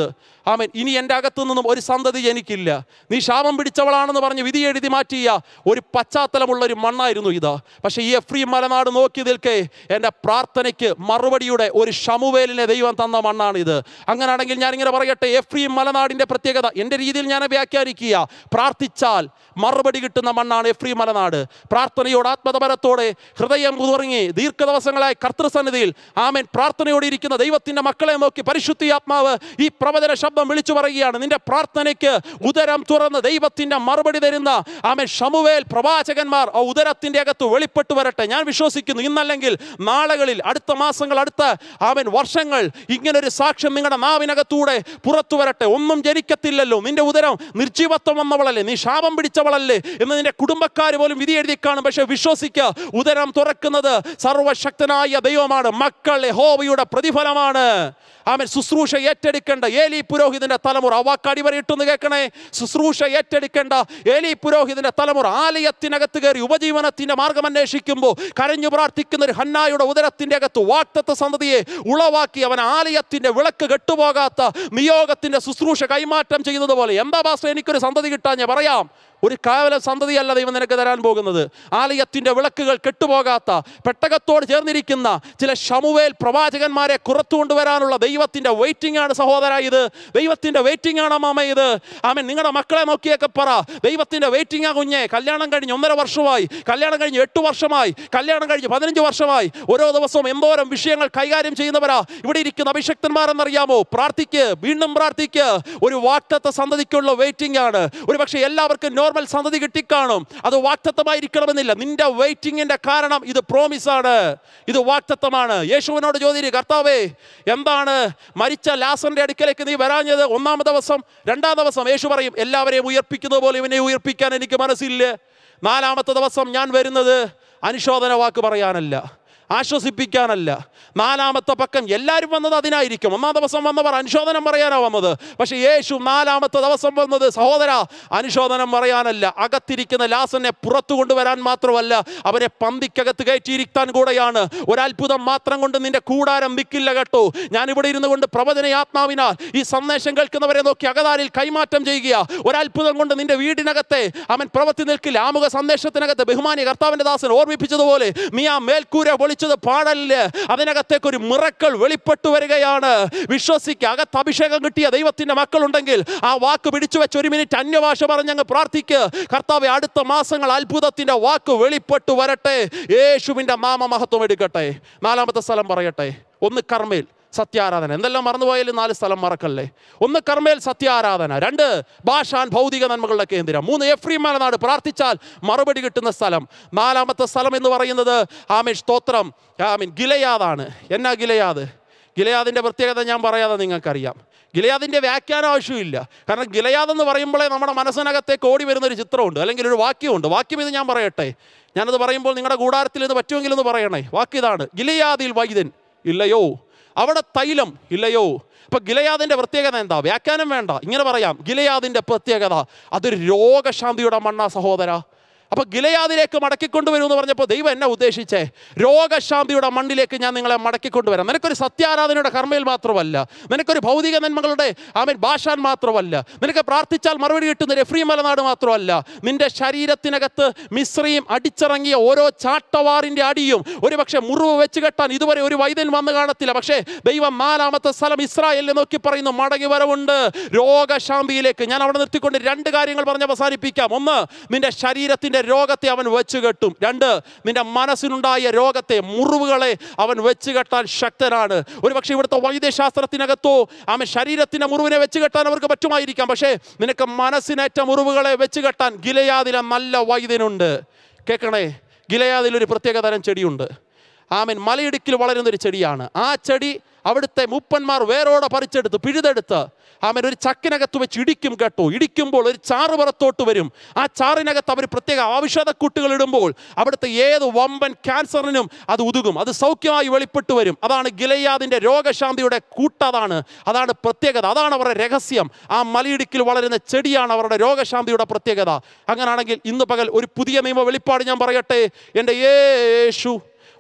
ആമേൻ ഇനി എൻ്റെ അകത്തു നിന്നും ഒരു സന്തതി എനിക്കില്ല നീ ശാപം പിടിച്ചവളാണെന്ന് പറഞ്ഞ് വിധി എഴുതി മാറ്റിയ ഒരു പശ്ചാത്തലമുള്ള ഒരു മണ്ണായിരുന്നു ഇത് പക്ഷേ ഈ എഫ്രീ മലനാട് നോക്കി നിൽക്കേ എൻ്റെ പ്രാർത്ഥനയ്ക്ക് മറുപടിയുടെ ഒരു ഷമുവേലിനെ ദൈവം തന്ന മണ്ണാണിത് അങ്ങനെയാണെങ്കിൽ ഞാനിങ്ങനെ പറയട്ടെ എഫ്രീ മലനാടിൻ്റെ പ്രത്യേകത എൻ്റെ രീതിയിൽ ഞാൻ വ്യാഖ്യാനിക്കുക പ്രാർത്ഥിച്ചാൽ മറുപടി കിട്ടുന്ന മണ്ണാണ് എഫ്രീ മലനാട് പ്രാർത്ഥനയോട് ആത്മതപരത്തോടെ ഹൃദയം ഉറങ്ങി ദീർഘദിവസങ്ങളായി കർത്തൃസന്നിധിയിൽ ആമേൻ പ്രാർത്ഥനയോടെ ഇരിക്കുന്ന ദൈവത്തിൻ്റെ മക്കളെ നോക്കി പരിശുദ്ധി ആത്മാവ് ഈ പ്രവചന ശബ്ദം വിളിച്ചു പറയുകയാണ് നിന്റെ പ്രാർത്ഥനയ്ക്ക് ഉദരം തുറന്ന് ദൈവത്തിൻ്റെ മറുപടി തരുന്ന ആമേൻ ഷമുവേൽ പ്രവാചകന്മാർ ആ ഉദരത്തിൻ്റെ അകത്ത് വെളിപ്പെട്ടു വരട്ടെ ഞാൻ വിശ്വസിക്കുന്നു ഇന്നല്ലെങ്കിൽ നാളുകളിൽ അടുത്ത മാസങ്ങൾ അടുത്ത ആമേൻ വർഷങ്ങൾ ഇങ്ങനൊരു സാക്ഷ്യം നിങ്ങളുടെ നാവിനകത്തൂടെ പുറത്തു വരട്ടെ ഒന്നും ജനിക്കത്തില്ലല്ലോ നിന്റെ ഉദരം നിർജീവത്വം വന്നവളല്ലേ നീ ശാപം പിടിച്ചവളല്ലേ എന്ന് നിന്റെ കുടുംബക്കാർ പോലും വിധി എഴുതി കാണും പക്ഷെ വിശ്വസിക്കുക ഉദരം തുറക്കുന്നത് സർവശക്തനായ ദൈവമാണ് മക്കൾ ഹോവയുടെ പ്രതിഫലമാണ് ആമൻ ശുശ്രൂഷ ഏറ്റെടുക്കേണ്ട ഏലി പുരോഹിതന്റെ തലമുറ ആ വാക്ക് അടിവരയിട്ടൊന്ന് കേൾക്കണേ ശുശ്രൂഷ ഏറ്റെടുക്കേണ്ട ഏലി പുരോഹിതന്റെ തലമുറ ആലയത്തിനകത്ത് കയറി ഉപജീവനത്തിന്റെ മാർഗം അന്വേഷിക്കുമ്പോൾ കരഞ്ഞു പ്രാർത്ഥിക്കുന്ന ഒരു ഹന്നായുടെ ഉദരത്തിന്റെ അകത്ത് വാക്തത്വ സന്തതിയെ ഉളവാക്കി അവൻ ആലയത്തിന്റെ വിളക്ക് കെട്ടുപോകാത്ത നിയോഗത്തിന്റെ ശുശ്രൂഷ കൈമാറ്റം ചെയ്യുന്നത് പോലെ എന്താ ഭാഷ എനിക്കൊരു സന്തതി കിട്ടാൻ ഞാൻ പറയാം ഒരു കാവല സന്തതിയല്ല ദൈവം നിനക്ക് തരാൻ പോകുന്നത് ആലയത്തിന്റെ വിളക്കുകൾ കെട്ടുപോകാത്ത പെട്ടകത്തോട് ചേർന്നിരിക്കുന്ന ചില ഷമുവേൽ പ്രവാചകന്മാരെ കുറത്തു കൊണ്ടുവരാനുള്ള ദൈവത്തിന്റെ വെയിറ്റിംഗ് ആണ് സഹോദര ഇത് ദൈവത്തിന്റെ വെയിറ്റിംഗ് ആണ് മാമ ഇത് ആമൻ നിങ്ങളുടെ മക്കളെ നോക്കിയൊക്കെ പറ ദൈവത്തിന്റെ വെയിറ്റിംഗ് ആ കുഞ്ഞെ കല്യാണം കഴിഞ്ഞ് ഒന്നര വർഷമായി കല്യാണം കഴിഞ്ഞ് എട്ട് വർഷമായി കല്യാണം കഴിഞ്ഞ് പതിനഞ്ച് വർഷമായി ഓരോ ദിവസവും എന്തോരം വിഷയങ്ങൾ കൈകാര്യം ചെയ്യുന്നവരാ ഇവിടെ ഇരിക്കുന്ന അഭിഷക്തന്മാരെന്നറിയാമോ പ്രാർത്ഥിക്ക് വീണ്ടും പ്രാർത്ഥിക്ക് ഒരു വാക്തത്വ സന്തതിക്കുള്ള വെയിറ്റിംഗ് ആണ് ഒരു പക്ഷേ എല്ലാവർക്കും നോർമൽ സന്തതി കിട്ടിക്കാണും അത് വാക്തത്വമായിരിക്കണമെന്നില്ല നിന്റെ വെയിറ്റിംഗിന്റെ കാരണം ഇത് പ്രോമിസ് ആണ് ഇത് വാക്തത്വമാണ് യേശുവിനോട് ചോദിച്ചു കർത്താവേ എന്താണ് മരിച്ച ലാസറിന്റെ അടുക്കലേക്ക് നീ വരാഞ്ഞത് ഒന്നാമത്തെ ദിവസം രണ്ടാം ദിവസം യേശു പറയും എല്ലാവരെയും ഉയർപ്പിക്കുന്നത് പോലെ ഇവനെ ഉയർപ്പിക്കാൻ എനിക്ക് മനസ്സില്ല നാലാമത്തെ ദിവസം ഞാൻ വരുന്നത് അനുശോധന വാക്ക് പറയാനല്ല ആശ്വസിപ്പിക്കാനല്ല നാലാമത്തെ പക്കം എല്ലാവരും വന്നത് അതിനായിരിക്കും ഒന്നാം ദിവസം വന്നവർ അനുശോധനം പറയാനാണ് വന്നത് പക്ഷേ യേശു നാലാമത്തെ ദിവസം വന്നത് സഹോദര അനുശോധനം പറയാനല്ല അകത്തിരിക്കുന്ന ലാസനെ പുറത്തു കൊണ്ടുവരാൻ മാത്രമല്ല അവരെ പന്തിക്കകത്ത് കയറ്റിയിരിക്കാൻ കൂടെയാണ് ഒരത്ഭുതം മാത്രം കൊണ്ട് നിന്റെ കൂടാരം നിൽക്കില്ല കേട്ടോ ഞാൻ ഇവിടെ ഇരുന്നു കൊണ്ട് പ്രവചന ആത്മാവിനാൽ ഈ സന്ദേശം കേൾക്കുന്നവരെ നോക്കി അകതാരിൽ കൈമാറ്റം ചെയ്യുക ഒരത്ഭുതം കൊണ്ട് നിന്റെ വീടിനകത്തെ അവൻ പ്രവൃത്തി നിൽക്കില്ല ആമുഖ സന്ദേശത്തിനകത്ത് ബഹുമാനി കർത്താവിന്റെ ദാസൻ ഓർമ്മിപ്പിച്ചതുപോലെ നീ ആ മേൽക്കൂര പൊളിച്ചത് പാടല്ല അതിനകത്തേക്ക് ഒരു മിറക്കൾ വെളിപ്പെട്ടു വരികയാണ് വിശ്വസിക്കുക അകത്ത് അഭിഷേകം കിട്ടിയ ദൈവത്തിന്റെ മക്കളുണ്ടെങ്കിൽ ആ വാക്ക് പിടിച്ചു വെച്ച് ഒരു മിനിറ്റ് അന്യഭാഷ പറഞ്ഞങ്ങ് പ്രാർത്ഥിക്ക് കർത്താവ് അടുത്ത മാസങ്ങൾ അത്ഭുതത്തിന്റെ വാക്ക് വെളിപ്പെട്ടു വരട്ടെ യേശുവിന്റെ നാമ മഹത്വം എടുക്കട്ടെ നാലാമത്തെ സ്ഥലം പറയട്ടെ ഒന്ന് കർമ്മേൽ സത്യാരാധന എന്തെല്ലാം മറന്നുപോയാലും നാല് സ്ഥലം മറക്കല്ലേ ഒന്ന് കർമ്മേൽ സത്യാരാധന രണ്ട് ഭാഷാൻ ഭൗതിക നന്മകളുടെ കേന്ദ്രം മൂന്ന് എഫ്രീം മലനാട് പ്രാർത്ഥിച്ചാൽ മറുപടി കിട്ടുന്ന സ്ഥലം നാലാമത്തെ സ്ഥലം എന്ന് പറയുന്നത് ആമീൻ സ്തോത്രം ആമീൻ ഗിലയാദാണ് എന്നാ ഗിലയാദ് ഗിലയാദിൻ്റെ പ്രത്യേകത ഞാൻ പറയാതെ നിങ്ങൾക്കറിയാം ഗിലയാദിൻ്റെ വ്യാഖ്യാനം ആവശ്യമില്ല കാരണം ഗിലയാദ് എന്ന് പറയുമ്പോഴേ നമ്മുടെ മനസ്സിനകത്തേക്ക് ഓടി വരുന്ന ഒരു ചിത്രമുണ്ട് അല്ലെങ്കിൽ ഒരു വാക്യമുണ്ട് വാക്യം ഇത് ഞാൻ പറയട്ടെ ഞാനത് പറയുമ്പോൾ നിങ്ങളുടെ കൂടാരത്തിൽ ഇത് പറ്റുമെങ്കിൽ എന്ന് പറയണേ വാക്യതാണ് ഗിലയാദിൽ വൈദ്യൻ ഇല്ലയോ അവിടെ തൈലം ഇല്ലയോ ഇപ്പൊ ഗിലയാദിന്റെ പ്രത്യേകത എന്താ വ്യാഖ്യാനം വേണ്ട ഇങ്ങനെ പറയാം ഗിലയാദിന്റെ പ്രത്യേകത അതൊരു രോഗശാന്തിയുടെ മണ്ണ സഹോദര അപ്പൊ ഗിലയാദിലേക്ക് മടക്കിക്കൊണ്ടുവരും എന്ന് പറഞ്ഞപ്പോൾ ദൈവം എന്നെ ഉദ്ദേശിച്ചേ രോഗശാന്തിയുടെ മണ്ണിലേക്ക് ഞാൻ നിങ്ങളെ മടക്കിക്കൊണ്ടുവരാം നിനക്കൊരു സത്യാരാധനയുടെ കർമ്മയിൽ മാത്രമല്ല നിനക്കൊരു ഭൗതിക നന്മകളുടെ ആമൻ ഭാഷാൻ മാത്രമല്ല നിനക്ക് പ്രാർത്ഥിച്ചാൽ മറുപടി കിട്ടുന്ന രഫ്രീ മലനാട് മാത്രമല്ല നിന്റെ ശരീരത്തിനകത്ത് മിശ്രയും അടിച്ചിറങ്ങിയ ഓരോ ചാട്ടവാറിന്റെ അടിയും ഒരു പക്ഷേ മുറിവ് വെച്ച് കെട്ടാൻ ഇതുവരെ ഒരു വൈദ്യൻ വന്ന് കാണത്തില്ല പക്ഷേ ദൈവം നാലാമത്തെ സ്ഥലം ഇസ്രായേലിനെ നോക്കി പറയുന്നു മടങ്ങി വരവുണ്ട് രോഗശാന്തിയിലേക്ക് ഞാൻ അവിടെ നിർത്തിക്കൊണ്ട് രണ്ട് കാര്യങ്ങൾ പറഞ്ഞ് അവസാനിപ്പിക്കാം ഒന്ന് നിന്റെ ശരീരത്തിന്റെ രോഗത്തെ അവൻ വെച്ച് കെട്ടും രണ്ട് നിന്റെ മനസ്സിനുണ്ടായ രോഗത്തെ മുറിവുകളെ അവൻ വെച്ച് കെട്ടാൻ ശക്തനാണ് ഒരു പക്ഷേ ഇവിടുത്തെ വൈദ്യശാസ്ത്രത്തിനകത്തോ അവൻ ശരീരത്തിന്റെ മുറിവിനെ വെച്ച് കെട്ടാൻ അവർക്ക് പറ്റുമായിരിക്കാം പക്ഷേ നിനക്ക് മനസ്സിനേറ്റ മുറിവുകളെ വെച്ച് കെട്ടാൻ ഗിലയാദിലെ നല്ല വൈദ്യനുണ്ട് കേൾക്കണേ ഗിലയാദിൽ ഒരു പ്രത്യേക തരം ചെടിയുണ്ട് ആമൻ മലയിടുക്കിൽ വളരുന്ന ഒരു ചെടിയാണ് ആ ചെടി അവിടുത്തെ മുപ്പന്മാർ വേരോടെ പറിച്ചെടുത്ത് പിഴുതെടുത്ത് ആമൻ ഒരു ചക്കിനകത്ത് വെച്ച് ഇടിക്കും കേട്ടോ ഇടിക്കുമ്പോൾ ഒരു ചാറ് പുറത്തോട്ട് വരും ആ ചാറിനകത്ത് അവർ പ്രത്യേക ഔഷധക്കുട്ടുകൾ ഇടുമ്പോൾ അവിടുത്തെ ഏത് വമ്പൻ ക്യാൻസറിനും അത് ഉതുകും അത് സൗഖ്യമായി വെളിപ്പെട്ടു വരും അതാണ് ഗിലയാദിൻ്റെ രോഗശാന്തിയുടെ കൂട്ടതാണ് അതാണ് പ്രത്യേകത അതാണ് അവരുടെ രഹസ്യം ആ മലയിടുക്കിൽ വളരുന്ന ചെടിയാണ് അവരുടെ രോഗശാന്തിയുടെ പ്രത്യേകത അങ്ങനെയാണെങ്കിൽ ഇന്ന് പകൽ ഒരു പുതിയ നിയമ വെളിപ്പാട് ഞാൻ പറയട്ടെ എൻ്റെ യേശു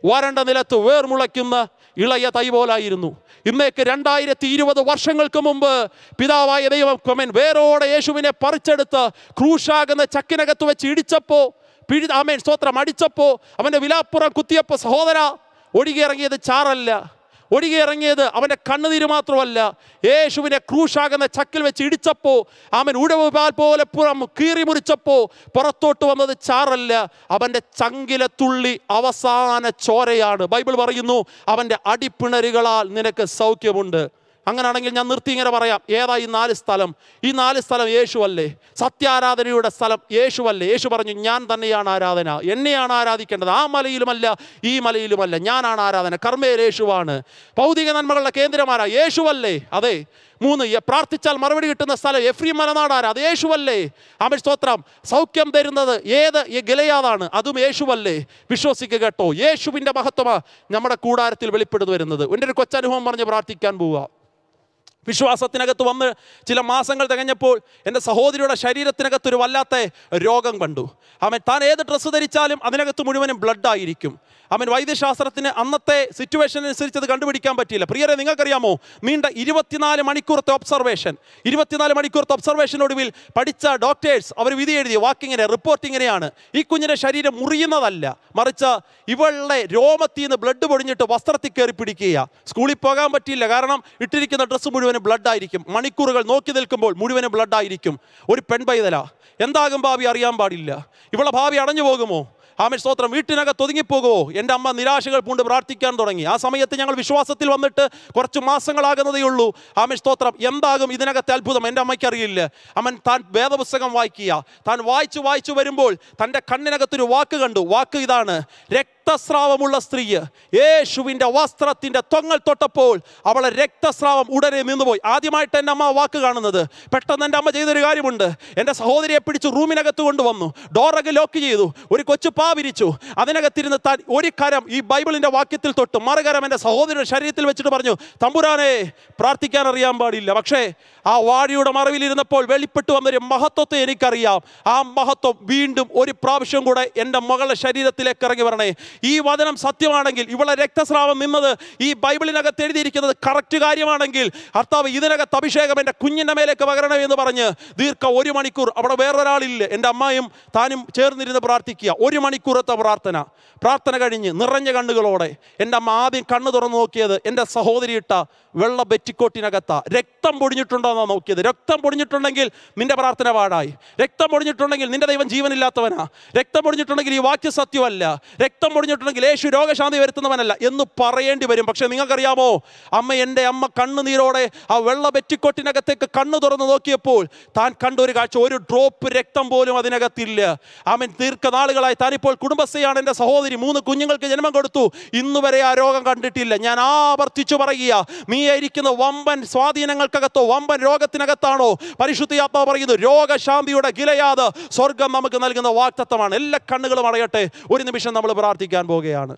വരണ്ട നിലത്ത് വേർമുളയ്ക്കുന്ന ഇളയ തൈ പോലായിരുന്നു ഇന്നേക്ക് രണ്ടായിരത്തി ഇരുപത് വർഷങ്ങൾക്ക് മുമ്പ് പിതാവായ ദൈവം കൊമൻ വേരോടെ യേശുവിനെ പറിച്ചെടുത്ത് ക്രൂശാകുന്ന ചക്കിനകത്ത് വെച്ച് ഇടിച്ചപ്പോ പിഴി ആമേൻ സ്തോത്രം അടിച്ചപ്പോ അവൻ്റെ വിലാപ്പുറം കുത്തിയപ്പോ സഹോദര ഒഴുകിയിറങ്ങിയത് ചാറല്ല ഒഴുകിയിറങ്ങിയത് അവൻ്റെ കണ്ണുനീര് മാത്രമല്ല യേശുവിനെ ക്രൂശാകുന്ന ചക്കിൽ വെച്ച് ഇടിച്ചപ്പോൾ അവൻ ഉഴവ് പാൽ പോലെ പുറം കീറി മുറിച്ചപ്പോൾ പുറത്തോട്ട് വന്നത് ചാറല്ല അവൻ്റെ ചങ്കിലെ തുള്ളി അവസാന ചോരയാണ് ബൈബിൾ പറയുന്നു അവൻ്റെ അടിപ്പിണരുകളാൽ നിനക്ക് സൗഖ്യമുണ്ട് അങ്ങനെയാണെങ്കിൽ ഞാൻ നിർത്തി ഇങ്ങനെ പറയാം ഏതാ ഈ നാല് സ്ഥലം ഈ നാല് സ്ഥലം യേശുവല്ലേ സത്യാരാധനയുടെ സ്ഥലം യേശുവല്ലേ യേശു പറഞ്ഞു ഞാൻ തന്നെയാണ് ആരാധന എന്നെയാണ് ആരാധിക്കേണ്ടത് ആ മലയിലുമല്ല ഈ മലയിലുമല്ല ഞാനാണ് ആരാധന കർമ്മേൽ യേശുവാണ് ഭൗതിക നന്മകളുടെ കേന്ദ്രമാരാ യേശുവല്ലേ അതെ മൂന്ന് യ- പ്രാർത്ഥിച്ചാൽ മറുപടി കിട്ടുന്ന സ്ഥലം എഫ്രീം മലനാടാണ് അത് യേശുവല്ലേ ആമൻ സ്തോത്രം സൗഖ്യം തരുന്നത് ഏത് ഈ ഗലയാതാണ് അതും യേശുവല്ലേ വിശ്വസിക്കുക കേട്ടോ യേശുവിൻ്റെ മഹത്വമാ നമ്മുടെ കൂടാരത്തിൽ വെളിപ്പെടുന്നു വരുന്നത് എൻ്റെ ഒരു കൊച്ചനുഭവം പറഞ്ഞ് പ്രാർത്ഥിക്കാൻ പോവുക വിശ്വാസത്തിനകത്ത് വന്ന് ചില മാസങ്ങൾ തികഞ്ഞപ്പോൾ എൻ്റെ സഹോദരിയുടെ ശരീരത്തിനകത്ത് ഒരു വല്ലാത്ത രോഗം കണ്ടു അവൻ താൻ ഏത് ഡ്രസ്സ് ധരിച്ചാലും അതിനകത്ത് മുഴുവനും ബ്ലഡ് ആയിരിക്കും അവൻ വൈദ്യശാസ്ത്രത്തിന് അന്നത്തെ സിറ്റുവേഷൻ അനുസരിച്ച് അത് കണ്ടുപിടിക്കാൻ പറ്റിയില്ല പ്രിയരെ നിങ്ങൾക്കറിയാമോ നീണ്ട ഇരുപത്തിനാല് മണിക്കൂറത്തെ ഒബ്സർവേഷൻ ഇരുപത്തിനാല് മണിക്കൂറത്തെ ഒബ്സർവേഷനൊടുവിൽ പഠിച്ച ഡോക്ടേഴ്സ് അവർ വിധി എഴുതിയ വാക്കിങ്ങനെ റിപ്പോർട്ട് ഇങ്ങനെയാണ് ഈ കുഞ്ഞിൻ്റെ ശരീരം മുറിയുന്നതല്ല മറിച്ച് ഇവളുടെ രോമത്തിൽ നിന്ന് ബ്ലഡ് പൊടിഞ്ഞിട്ട് വസ്ത്രത്തിൽ കയറി പിടിക്കുക സ്കൂളിൽ പോകാൻ പറ്റിയില്ല കാരണം ഇട്ടിരിക്കുന്ന ഡ്രസ്സ് മുഴുവനും ബ്ലഡ് ആയിരിക്കും മണിക്കൂറുകൾ നോക്കി നിൽക്കുമ്പോൾ മുഴുവനും ബ്ലഡ് ആയിരിക്കും ഒരു പെൺപൈതല എന്താകും ഭാവി അറിയാൻ പാടില്ല ഇവളെ ഭാവി അടഞ്ഞു പോകുമോ ആമൻ സ്തോത്രം വീട്ടിനകത്ത് ഒതുങ്ങിപ്പോകുമോ എൻ്റെ അമ്മ നിരാശകൾ പൂണ്ട് പ്രാർത്ഥിക്കാൻ തുടങ്ങി ആ സമയത്ത് ഞങ്ങൾ വിശ്വാസത്തിൽ വന്നിട്ട് കുറച്ച് മാസങ്ങളാകുന്നതേ ഉള്ളൂ ആമൻ സ്തോത്രം എന്താകും ഇതിനകത്തെ അത്ഭുതം എൻ്റെ അമ്മയ്ക്ക് അറിയില്ല അവൻ താൻ വേദപുസ്തകം വായിക്കുക താൻ വായിച്ചു വായിച്ചു വരുമ്പോൾ തൻ്റെ കണ്ണിനകത്തൊരു വാക്ക് കണ്ടു വാക്ക് ഇതാണ് രക്തസ്രാവമുള്ള സ്ത്രീ യേശുവിൻ്റെ വസ്ത്രത്തിൻ്റെ തൊങ്ങൽ തൊട്ടപ്പോൾ അവളെ രക്തസ്രാവം ഉടനെ നിന്നുപോയി ആദ്യമായിട്ട് എൻ്റെ അമ്മ ആ വാക്ക് കാണുന്നത് പെട്ടെന്ന് എൻ്റെ അമ്മ ചെയ്തൊരു കാര്യമുണ്ട് എൻ്റെ സഹോദരിയെ പിടിച്ച് റൂമിനകത്ത് കൊണ്ടുവന്നു ഡോറൊക്കെ ലോക്ക് ചെയ്തു ഒരു കൊച്ചു പാ വിരിച്ചു അതിനകത്തിരുന്ന് താൻ ഒരു കരം ഈ ബൈബിളിൻ്റെ വാക്യത്തിൽ തൊട്ട് മറുകരം എൻ്റെ സഹോദരിയുടെ ശരീരത്തിൽ വെച്ചിട്ട് പറഞ്ഞു തമ്പുരാനെ പ്രാർത്ഥിക്കാൻ അറിയാൻ പാടില്ല പക്ഷേ ആ വാഴിയുടെ മറവിലിരുന്നപ്പോൾ വെളിപ്പെട്ടു വന്നൊരു മഹത്വത്തെ എനിക്കറിയാം ആ മഹത്വം വീണ്ടും ഒരു പ്രാവശ്യം കൂടെ എൻ്റെ മകളുടെ ശരീരത്തിലേക്ക് ഇറങ്ങി വരണേ ഈ വചനം സത്യമാണെങ്കിൽ ഇവളെ രക്തസ്രാവം നിന്നത് ഈ ബൈബിളിനകത്ത് എഴുതിയിരിക്കുന്നത് കറക്റ്റ് കാര്യമാണെങ്കിൽ ഭർത്താവ് ഇതിനകത്ത് അഭിഷേകം എൻ്റെ കുഞ്ഞിൻ്റെ മേലേക്ക് പകരണേ എന്ന് പറഞ്ഞ് ദീർഘ ഒരു മണിക്കൂർ അവിടെ വേറൊരാളില്ല എൻ്റെ അമ്മായും താനും ചേർന്നിരുന്ന് പ്രാർത്ഥിക്കുക ഒരു മണിക്കൂറത്തെ പ്രാർത്ഥന പ്രാർത്ഥന കഴിഞ്ഞ് നിറഞ്ഞ കണ്ണുകളോടെ എൻ്റെ അമ്മ ആദ്യം കണ്ണ് തുറന്നു നോക്കിയത് എൻ്റെ സഹോദരി ഇട്ട വെള്ള ബെറ്റിക്കോട്ടിനകത്ത രക്തം പൊടിഞ്ഞിട്ടുണ്ടോ എന്നാണ് നോക്കിയത് രക്തം പൊടിഞ്ഞിട്ടുണ്ടെങ്കിൽ നിന്റെ പ്രാർത്ഥന പാടായി രക്തം പൊടിഞ്ഞിട്ടുണ്ടെങ്കിൽ നിന്റെ ദൈവം ജീവനില്ലാത്തവനാ രക്തം പൊടിഞ്ഞിട്ടുണ്ടെങ്കിൽ ഈ വാക്യ സത്യമല്ല രക്തം പൊടിഞ്ഞിട്ടുണ്ടെങ്കിൽ യേശു രോഗശാന്തി വരുത്തുന്നവനല്ല എന്ന് പറയേണ്ടി വരും പക്ഷേ നിങ്ങൾക്കറിയാമോ അമ്മ എൻ്റെ അമ്മ കണ്ണുനീരോടെ ആ വെള്ള ബെറ്റിക്കോട്ടിനകത്തേക്ക് കണ്ണു തുറന്ന് നോക്കിയപ്പോൾ താൻ കണ്ട ഒരു കാഴ്ച ഒരു ഡ്രോപ്പ് രക്തം പോലും അതിനകത്തില്ല അവൻ ദീർഘനാളുകളായി താനിപ്പോൾ കുടുംബശ്രീയാണ് എൻ്റെ സഹോദരി മൂന്ന് കുഞ്ഞുങ്ങൾക്ക് ജന്മം കൊടുത്തു ഇന്ന് വരെ ആ രോഗം കണ്ടിട്ടില്ല ഞാൻ ആവർത്തിച്ചു പറയുക നീ ഇരിക്കുന്ന വമ്പൻ സ്വാധീനങ്ങൾക്കകത്തോ വമ്പൻ രോഗത്തിനകത്താണോ പരിശുദ്ധിയാത്മാവ് പറയുന്നു രോഗശാന്തിയുടെ ഗിലയാത് സ്വർഗം നമുക്ക് നൽകുന്ന വാക്തത്വമാണ് എല്ലാ കണ്ണുകളും അടയട്ടെ ഒരു നിമിഷം നമ്മൾ പ്രാർത്ഥിക്കാൻ പോവുകയാണ്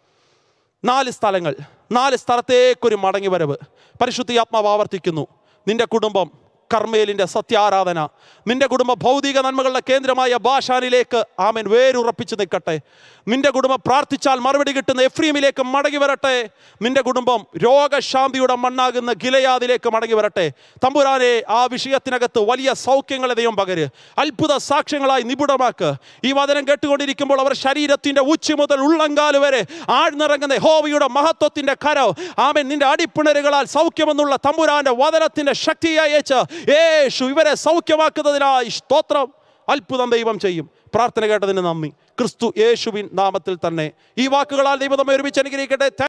നാല് സ്ഥലങ്ങൾ നാല് സ്ഥലത്തേക്കൊരു മടങ്ങി വരവ് പരിശുദ്ധിയാത്മാവ് ആവർത്തിക്കുന്നു നിന്റെ കുടുംബം കർമ്മേലിൻ്റെ സത്യാരാധന നിന്റെ കുടുംബം ഭൗതിക നന്മകളുടെ കേന്ദ്രമായ ബാഷാനിലേക്ക് ആമൻ വേരുറപ്പിച്ച് നിൽക്കട്ടെ നിന്റെ കുടുംബം പ്രാർത്ഥിച്ചാൽ മറുപടി കിട്ടുന്ന എഫ്രീമിലേക്ക് മടങ്ങി വരട്ടെ നിന്റെ കുടുംബം രോഗശാന്തിയുടെ മണ്ണാകുന്ന ഗിലയാദിലേക്ക് മടങ്ങി വരട്ടെ തമ്പുരാനെ ആ വിഷയത്തിനകത്ത് വലിയ സൗഖ്യങ്ങളെ ദൈവം പകര് അത്ഭുത സാക്ഷ്യങ്ങളായി നിപുണമാക്ക് ഈ വചനം കേട്ടുകൊണ്ടിരിക്കുമ്പോൾ അവർ ശരീരത്തിൻ്റെ ഉച്ചി മുതൽ ഉള്ളങ്കാല് വരെ ആഴ്ന്നിറങ്ങുന്ന ഹോവിയുടെ മഹത്വത്തിൻ്റെ കരം ആമൻ നിന്റെ അടിപ്പിണരുകളാൽ സൗഖ്യമെന്നുള്ള തമ്പുരാന്റെ വചനത്തിൻ്റെ ശക്തിയായി അയച്ച് യേശു ഇവരെ സൗഖ്യമാക്കുന്നതിനായി സ്തോത്രം അത്ഭുതം ദൈവം ചെയ്യും പ്രാർത്ഥന കേട്ടതിന് നന്ദി ക്രിസ്തു യേശുവിൻ നാമത്തിൽ തന്നെ ഈ വാക്കുകളാൽ ദൈവം നമ്മെ ഒരുമിച്ച് അനുഗ്രഹിക്കട്ടെ